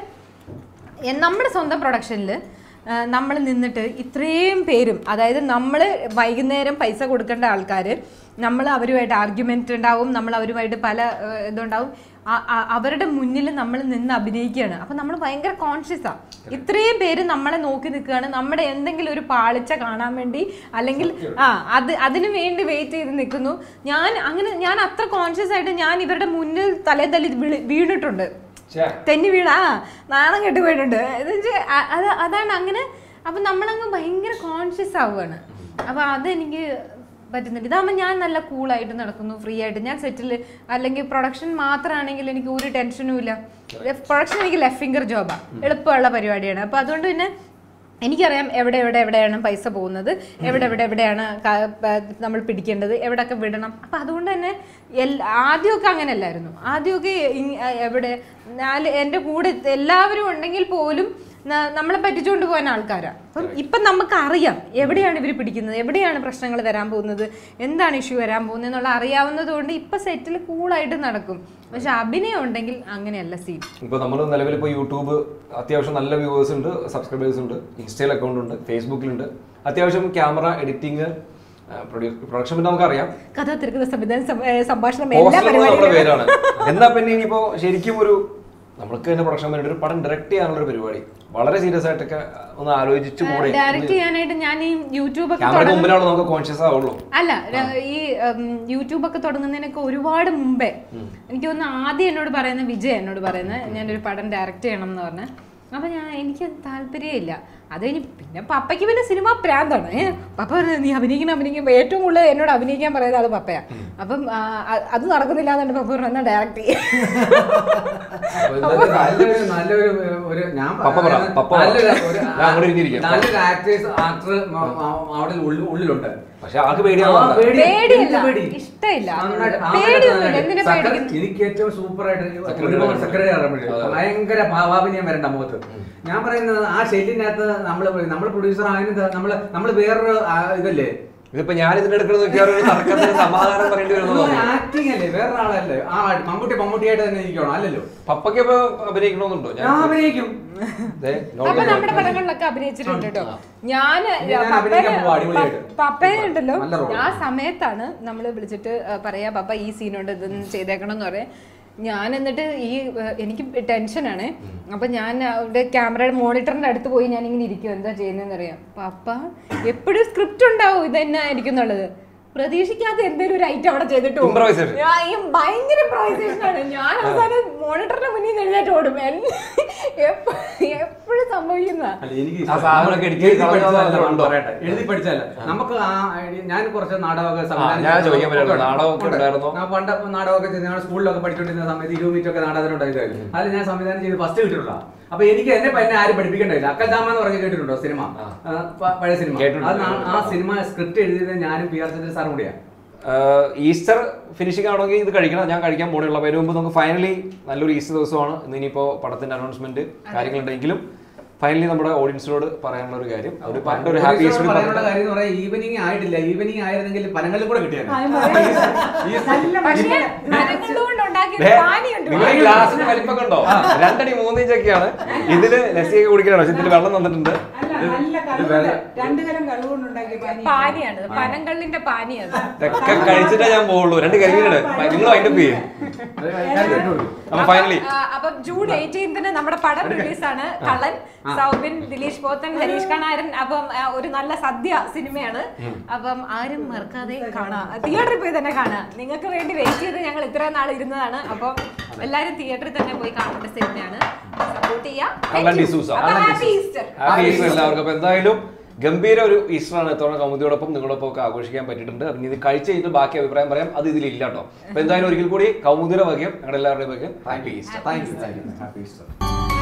എ- നമ്മുടെ സ്വന്തം പ്രൊഡക്ഷനിൽ നമ്മൾ നിന്നിട്ട് ഇത്രയും പേരും അതായത് നമ്മൾ വൈകുന്നേരം പൈസ കൊടുക്കേണ്ട ആൾക്കാർ നമ്മൾ അവരുമായിട്ട് ആർഗ്യുമെൻ്റ് ഉണ്ടാവും നമ്മൾ അവരുമായിട്ട് പല ഏഹ്, ഇതുണ്ടാവും ആ- ആ- അവരുടെ മുന്നിൽ നമ്മൾ നിന്ന് അഭിനയിക്കുകയാണ് അപ്പം നമ്മൾ ഭയങ്കര കോൺഷ്യസാണ് ഇത്രയും പേര് നമ്മളെ നോക്കി നിൽക്കുകയാണ് നമ്മുടെ എന്തെങ്കിലും ഒരു പാളിച്ച കാണാൻ വേണ്ടി അല്ലെങ്കിൽ ആ അത് അതിനു വേണ്ടി വെയിറ്റ് ചെയ്ത് നിൽക്കുന്നു ഞാൻ അങ്ങനെ ഞാൻ അത്ര കോൺഷ്യസ് ആയിട്ട് ഞാൻ ഇവരുടെ മുന്നിൽ തലേ തല്ലി വീണ്- വീണിട്ടുണ്ട് ഛേ. തെന്നി വീണ ആ നാണം കെട്ട് പോയിട്ടുണ്ട് എന്ന് വെച്ചാ അ- അത് അതാണ് അങ്ങനെ അപ്പൊ നമ്മളങ്ങ് ഭയങ്കര കോൺഷ്യസ് ആവുകയാണ് അപ്പൊ അതെനിക്ക് പറ്റുന്നുണ്ട് ഇതാകുമ്പോൾ ഞാൻ നല്ല കൂളായിട്ട് നടക്കുന്നു ഫ്രീ ആയിട്ട് ഞാൻ സെറ്റിൽ അല്ലെങ്കിൽ പ്രൊഡക്ഷൻ മാത്രമാണെങ്കിൽ എനിക്ക് ഒരു ടെൻഷനും ഇല്ല പ്രൊഡക്ഷൻ എനിക്ക് ലെഫ്റ്റ് ഫിംഗർ ജോബാണ് എളുപ്പമുള്ള പരിപാടിയാണ് അപ്പൊ അതുകൊണ്ട് തന്നെ എനിക്കറിയാം എവിടെ എവിടെ എവിടെയാണ് പൈസ പോകുന്നത് എവിടെ എവിടെ എവിടെയാണ് ക- പ- നമ്മൾ പിടിക്കേണ്ടത് എവിടെയൊക്കെ വിടണം അപ്പം അതുകൊണ്ട് തന്നെ എൽ ആദ്യമൊക്കെ അങ്ങനെയല്ലായിരുന്നു ആദ്യമൊക്കെ ഇങ്- എവിടെ നാല് എൻ്റെ കൂടെ എല്ലാവരും ഉണ്ടെങ്കിൽ പോലും ന- നമ്മളെ പറ്റിച്ചുകൊണ്ട് പോകാൻ ആൾക്കാരാണ് അപ്പം ഇപ്പം നമുക്ക് അറിയാം എവിടെയാണ് ഇവർ പിടിക്കുന്നത് എവിടെയാണ് പ്രശ്നങ്ങൾ വരാൻ പോകുന്നത് എന്താണ് ഇഷ്യൂ വരാൻ പോകുന്നത് എന്നുള്ള അറിയാവുന്നത് കൊണ്ട് ഇപ്പം സെറ്റിൽ കൂളായിട്ട് നടക്കും പക്ഷെ അഭിനയം ഉണ്ടെങ്കിൽ അങ്ങനെയല്ല സീൻ ഇപ്പോൾ നമ്മൾ നിലവിൽ ഇപ്പോൾ യൂട്യൂബ് അത്യാവശ്യം നല്ല വ്യൂവേഴ്സ് ഉണ്ട് സബ്സ്ക്രൈബേഴ്സ് ഉണ്ട് ഇൻസ്റ്റയിൽ അക്കൗണ്ട് ഉണ്ട് ഫേസ്ബുക്കിലുണ്ട് അത്യാവശ്യം ക്യാമറ എഡിറ്റിംഗ് പ്രൊഡക്ഷൻ പിന്നെ നമുക്കറിയാം കഥ തിരക്കുന്ന സംവിധാനം സം- ഏ, സംഭാഷണം എല്ലാ ഹോസ്റ്റൽ നമ്മുടെ പരിപാടികളും പേരാണ് എന്നാ പിന്നെ ഇനിയിപ്പോ ശരിക്കും ഒരു നമ്മൾക്ക് തന്നെ പ്രൊഡക്ഷൻ വേണ്ടി ഒരു പടം ഡയറക്റ്റ് ചെയ്യാനുള്ള ഒരു പരിപാടി വളരെ സീരിയസ് ആയിട്ടൊക്കെ ഒന്ന് ആലോചിച്ചു കൂടെ ഡയറക്റ്റ് ചെയ്യാനായിട്ട് ഞാൻ ഈ യൂട്യൂബ് ഒക്കെ ക്യാമറയുടെ തുടങ്ങുന്ന മുമ്പിലാണ് നമുക്ക് കോൺഷ്യസ് ആവുള്ളൂ അല്ല ര- ഈ യൂട്യൂബ് ഒക്കെ തുടങ്ങുന്നതിനൊക്കെ ഒരുപാട് മുമ്പേ എനിക്ക് തോന്നുന്നു ആദ്യം എന്നോട് പറയുന്ന വിജയ് എന്നോട് പറയുന്നത് ഞാനൊരു പടം ഡയറക്റ്റ് ചെയ്യണം എന്ന് പറഞ്ഞ് അപ്പൊ ഞാൻ എനിക്ക് താല്പര്യമില്ല അത് കഴിഞ്ഞ് പിന്നെ പപ്പയ്ക്ക് പിന്നെ സിനിമ പ്രാന്താണ് ഏ പപ്പ പറഞ്ഞു, നീ അഭിനയിക്കണം അഭിനയിക്കുമ്പോൾ ഏറ്റവും കൂടുതൽ എന്നോട് അഭിനയിക്കാൻ പറയുന്നത് അത് പപ്പയാ അപ്പം ആ, അ- അത് നടക്കുന്നില്ല എന്നുണ്ട് പപ്പ പറഞ്ഞു എന്നാ ഡയറക്റ്റ് ചെയ്യാം അപ്പൊ നല്ലൊരു നല്ലൊരു ഒരു ഞാൻ പപ്പ പറ, പറയുന്നത് പപ്പ പറ. നല്ലൊരു ഒരു ഞാൻ അങ്ങോട്ട് ഇരിഞ്ഞിരിക്കാം. നല്ലൊരു ആക്ടേഴ്സ് ആക്ടർ അവിടെ ഉള്ളിൽ- ഉള്ളിലുണ്ട് പക്ഷെ ആൾക്ക് ആ, പേടിയാവുന്നില്ല പേടി, പേടിയില്ല. എന്ത് പേടി? ഇഷ്ടമില്ല. നന്നായിട്ട് ആ പേടിയൊന്നുമില്ല. നന്നായിട്ട്. എന്തിനാ സക്ര- പേടിക്കുന്നത്? എനിക്ക് ഏറ്റവും സൂപ്പർ ആയിട്ട് സെക്രട്ടറി ഒരുപാട് ആകുമ്പോഴേ. സെക്രട്ടറി ആകുമ്പോഴേ അതെ. ഭയങ്കര ഭാവാഭിനയം വരണ്ട മുഖത്ത് ഞാൻ പറയുന്നത് ആ ഷെല്ലിനകത്ത് നമ്മള് നമ്മൾ പ്രൊഡ്യൂസർ ആയത് നമ്മള് നമ്മള് വേറൊരു ആ, ഇതല്ലേ ഇതിപ്പോ ഞാൻ ഇതിന്റെ അടുക്കൽ നോക്കിയാൽ ഒരു തർക്കത്തിന് സമാധാനം പറയേണ്ടി വരുന്നു തോന്നുന്നു ആക്ടിങ് അല്ലേ വേറെ ആളല്ലേ ആ മമ്മൂട്ടി മമ്മൂട്ടിയായിട്ട് തന്നെ ഇരിക്കണം അല്ലല്ലോ പപ്പയ്ക്ക് ഇപ്പൊ അഭിനയിക്കണമെന്നുണ്ടോ ഞാൻ അഭിനയിക്കും ദേ, നോട്ട് അപ്പൊ ചെയ്തോ. നമ്മുടെ പടങ്ങളിലൊക്കെ അഭിനയിച്ചിട്ടുണ്ട് കേട്ടോ ഞാൻ ഞാൻ അഭിനയിക്കാൻ പോവാ, അടിപൊളിയായിട്ട്. പപ്പയുണ്ടല്ലോ നല്ല role. ആ സമയത്താണ് നമ്മൾ വിളിച്ചിട്ട് ആ, പറയാ പപ്പ ഈ സീനുണ്ട് ഇതൊന്നും ചെയ്തേക്കണം എന്ന് പറയാം ഞാൻ എന്നിട്ട് ഈ ആ, എനിക്ക് ടെൻഷനാണ് അപ്പൊ ഞാൻ അവിടെ ക്യാമറയുടെ മോണിറ്ററിന്റെ അടുത്ത് പോയി ഞാൻ ഇങ്ങനെ ഇരിക്കും എന്താ ചെയ്യുന്നതെന്ന് അറിയാം പപ്പ എപ്പോഴും സ്ക്രിപ്റ്റ് ഉണ്ടാവും ഇത് തന്നെ ആയിരിക്കും എന്നുള്ളത് പ്രതീക്ഷിക്കാത്ത എന്തെങ്കിലും ഒരു ഐറ്റം അവിടെ ചെയ്തിട്ട് പോകും. Improvisation. ഞാൻ ഈ ഭയങ്കര improvisation ആണ് ഞാൻ അവസാനം മോണിറ്ററിന്റെ മുന്നിൽ നിന്ന് എഴുന്നേറ്റ് ഓടും എപ്പോഴും സംഭവിക്കുന്ന അല്ല, എനിക്ക് ആ സാധനമൊക്കെ എടുത്ത് എഴുതി കളഞ്ഞാൽ പഠിച്ചതല്ല, മാത്രമേ ഉണ്ടോ? പറയട്ടെ. എഴുതി പഠിച്ചല്ല നമുക്ക് ആ ഐഡിയ ഞാൻ കുറച്ച് നാടകമൊക്കെ സംവിധാനം ഞാൻ ചെയ്ത- ചോദിക്കാൻ വരായിരുന്നു. ഉണ്ട്. നാടകമൊക്കെ ഉണ്ട്. ഉണ്ടായിരുന്നോ? ഞാൻ പണ്ട് നാടകമൊക്കെ ചെയ്ത് ഞാൻ സ്കൂളിലൊക്കെ പഠിച്ചുകൊണ്ടിരുന്ന സമയത്ത് ഇരുപത് മിനിറ്റ് ഒക്കെ നാടകം ഉണ്ടായിരുന്നു അതിൽ ഞാൻ സംവിധാനം ചെയ്ത് ഫസ്റ്റ് കിട്ടിയിട്ടുള്ള അപ്പൊ എനിക്ക് എന്നെ എന്നെ ആരും പഠിപ്പിക്കണ്ടായില്ല അക്കൽദാമ എന്ന് പറഞ്ഞ് കേട്ടിട്ടുണ്ടോ സിനിമ ആ. ആ, പ- പഴയ സിനിമ കേട്ടിട്ടുണ്ട്. അത് നാ- ആ സിനിമ സ്ക്രിപ്റ്റ് എഴുതിയത് ഞാനും പി ആർ ചന്ദ്രൻ സാറും കൂടിയാണ് ആഹ് ഈസ്റ്റർ ഫിനിഷിംഗ് ആണെങ്കിൽ ഇത് കഴിക്കണം ഞാൻ കഴിക്കാൻ പോണുള്ള അതിന് മുമ്പ് നമുക്ക് ഫൈനലി നല്ലൊരു ഈസ്റ്റർ ദിവസമാണ് ഇന്ന് ഇനിയിപ്പോൾ പടത്തിന്റെ അനൗൺസ്മെന്റ് കാര്യങ്ങളുണ്ടെങ്കിലും ഫൈനലി നമ്മുടെ ഓഡിയൻസിനോട് പറയാനുള്ള ഒരു കാര്യം ഒരു പണ്ട് ഒരു ഹാപ്പി ഈസ്റ്റർ പറയാനുള്ള കാര്യം എന്ന് പറയാൻ ഈവനിങ് ആയിട്ടില്ല ഈവനിങ് ആയിരുന്നെങ്കിൽ പനങ്ങളിൽ കൂടെ കിട്ടിയാണ് പക്ഷേ മരങ്ങളുകൊണ്ട് ഉണ്ടാക്കിയ ദേ, പാനിയുണ്ട് നിങ്ങൾ ഈ ഗ്ലാസിന് വലിപ്പൊക്കെ ഉണ്ടോ രണ്ടടി മൂന്ന് ഇഞ്ചൊക്കെയാണ് ഇതില് ലസ്സിയൊക്കെ കുടിക്കണം പക്ഷെ ഇതിൽ വെള്ളം തന്നിട്ടുണ്ട് അല്ല നല്ല കള്ളുകൊണ്ട് രണ്ട് കലം കള്ളുകൊണ്ടുണ്ടാക്കിയ പാനി പാനിയാണ് പനങ്കള്ളിന്റെ പാനിയാണ് ഇതൊക്കെ കഴിച്ചിട്ടേ ഞാൻ പോവുള്ളൂ രണ്ട് കരിമീനുണ്ട് നിങ്ങൾ അതിന്റെ പേര് അപ്പൊ ഫൈനലി ആ, അപ്പം ജൂൺ എയ്റ്റീൻത്തിന് നമ്മുടെ പടം റിലീസാണ് കള്ളൻ സൗബിൻ ദിലീഷ് പോത്തൻ ഹരീഷ് കണാരൻ അപ്പം ആ, ഒരു നല്ല സദ്യ സിനിമയാണ് അപ്പം ആരും മറക്കാതെ കാണാം തിയേറ്ററിൽ പോയി തന്നെ കാണാം നിങ്ങൾക്ക് വേണ്ടി വെയിറ്റ് ചെയ്ത് ഞങ്ങൾ ഇത്രയും നാൾ ഇരുന്നതാണ് അപ്പം എല്ലാരും തിയേറ്ററിൽ തന്നെ പോയി കാണേണ്ട സിനിമയാണ് സപ്പോർട്ട് കള്ളൻ ഡിസൂസ. ചെയ്യാം ഹാപ്പി ഈസ്റ്റർ ഹാപ്പി ഈസ്റ്റർ എല്ലാവർക്കും അപ്പൊ എന്തായാലും ഗംഭീര ഒരു ഈസ്റ്ററാണ് ഇത്തവണ കൗമുദിയോടൊപ്പം നിങ്ങളൊപ്പം ഒക്കെ ആഘോഷിക്കാൻ പറ്റിയിട്ടുണ്ട് അതിന് ഇത് കഴിച്ച് കഴിഞ്ഞിട്ട് ബാക്കി അഭിപ്രായം പറയാം അത് ഇതിലില്ല കേട്ടോ അപ്പൊ എന്തായാലും ഒരിക്കൽ കൂടി കൗമുദിയുടെ വകയും ഞങ്ങളുടെ എല്ലാവരുടെയും വകയും happy Easter thank you thank you happy Easter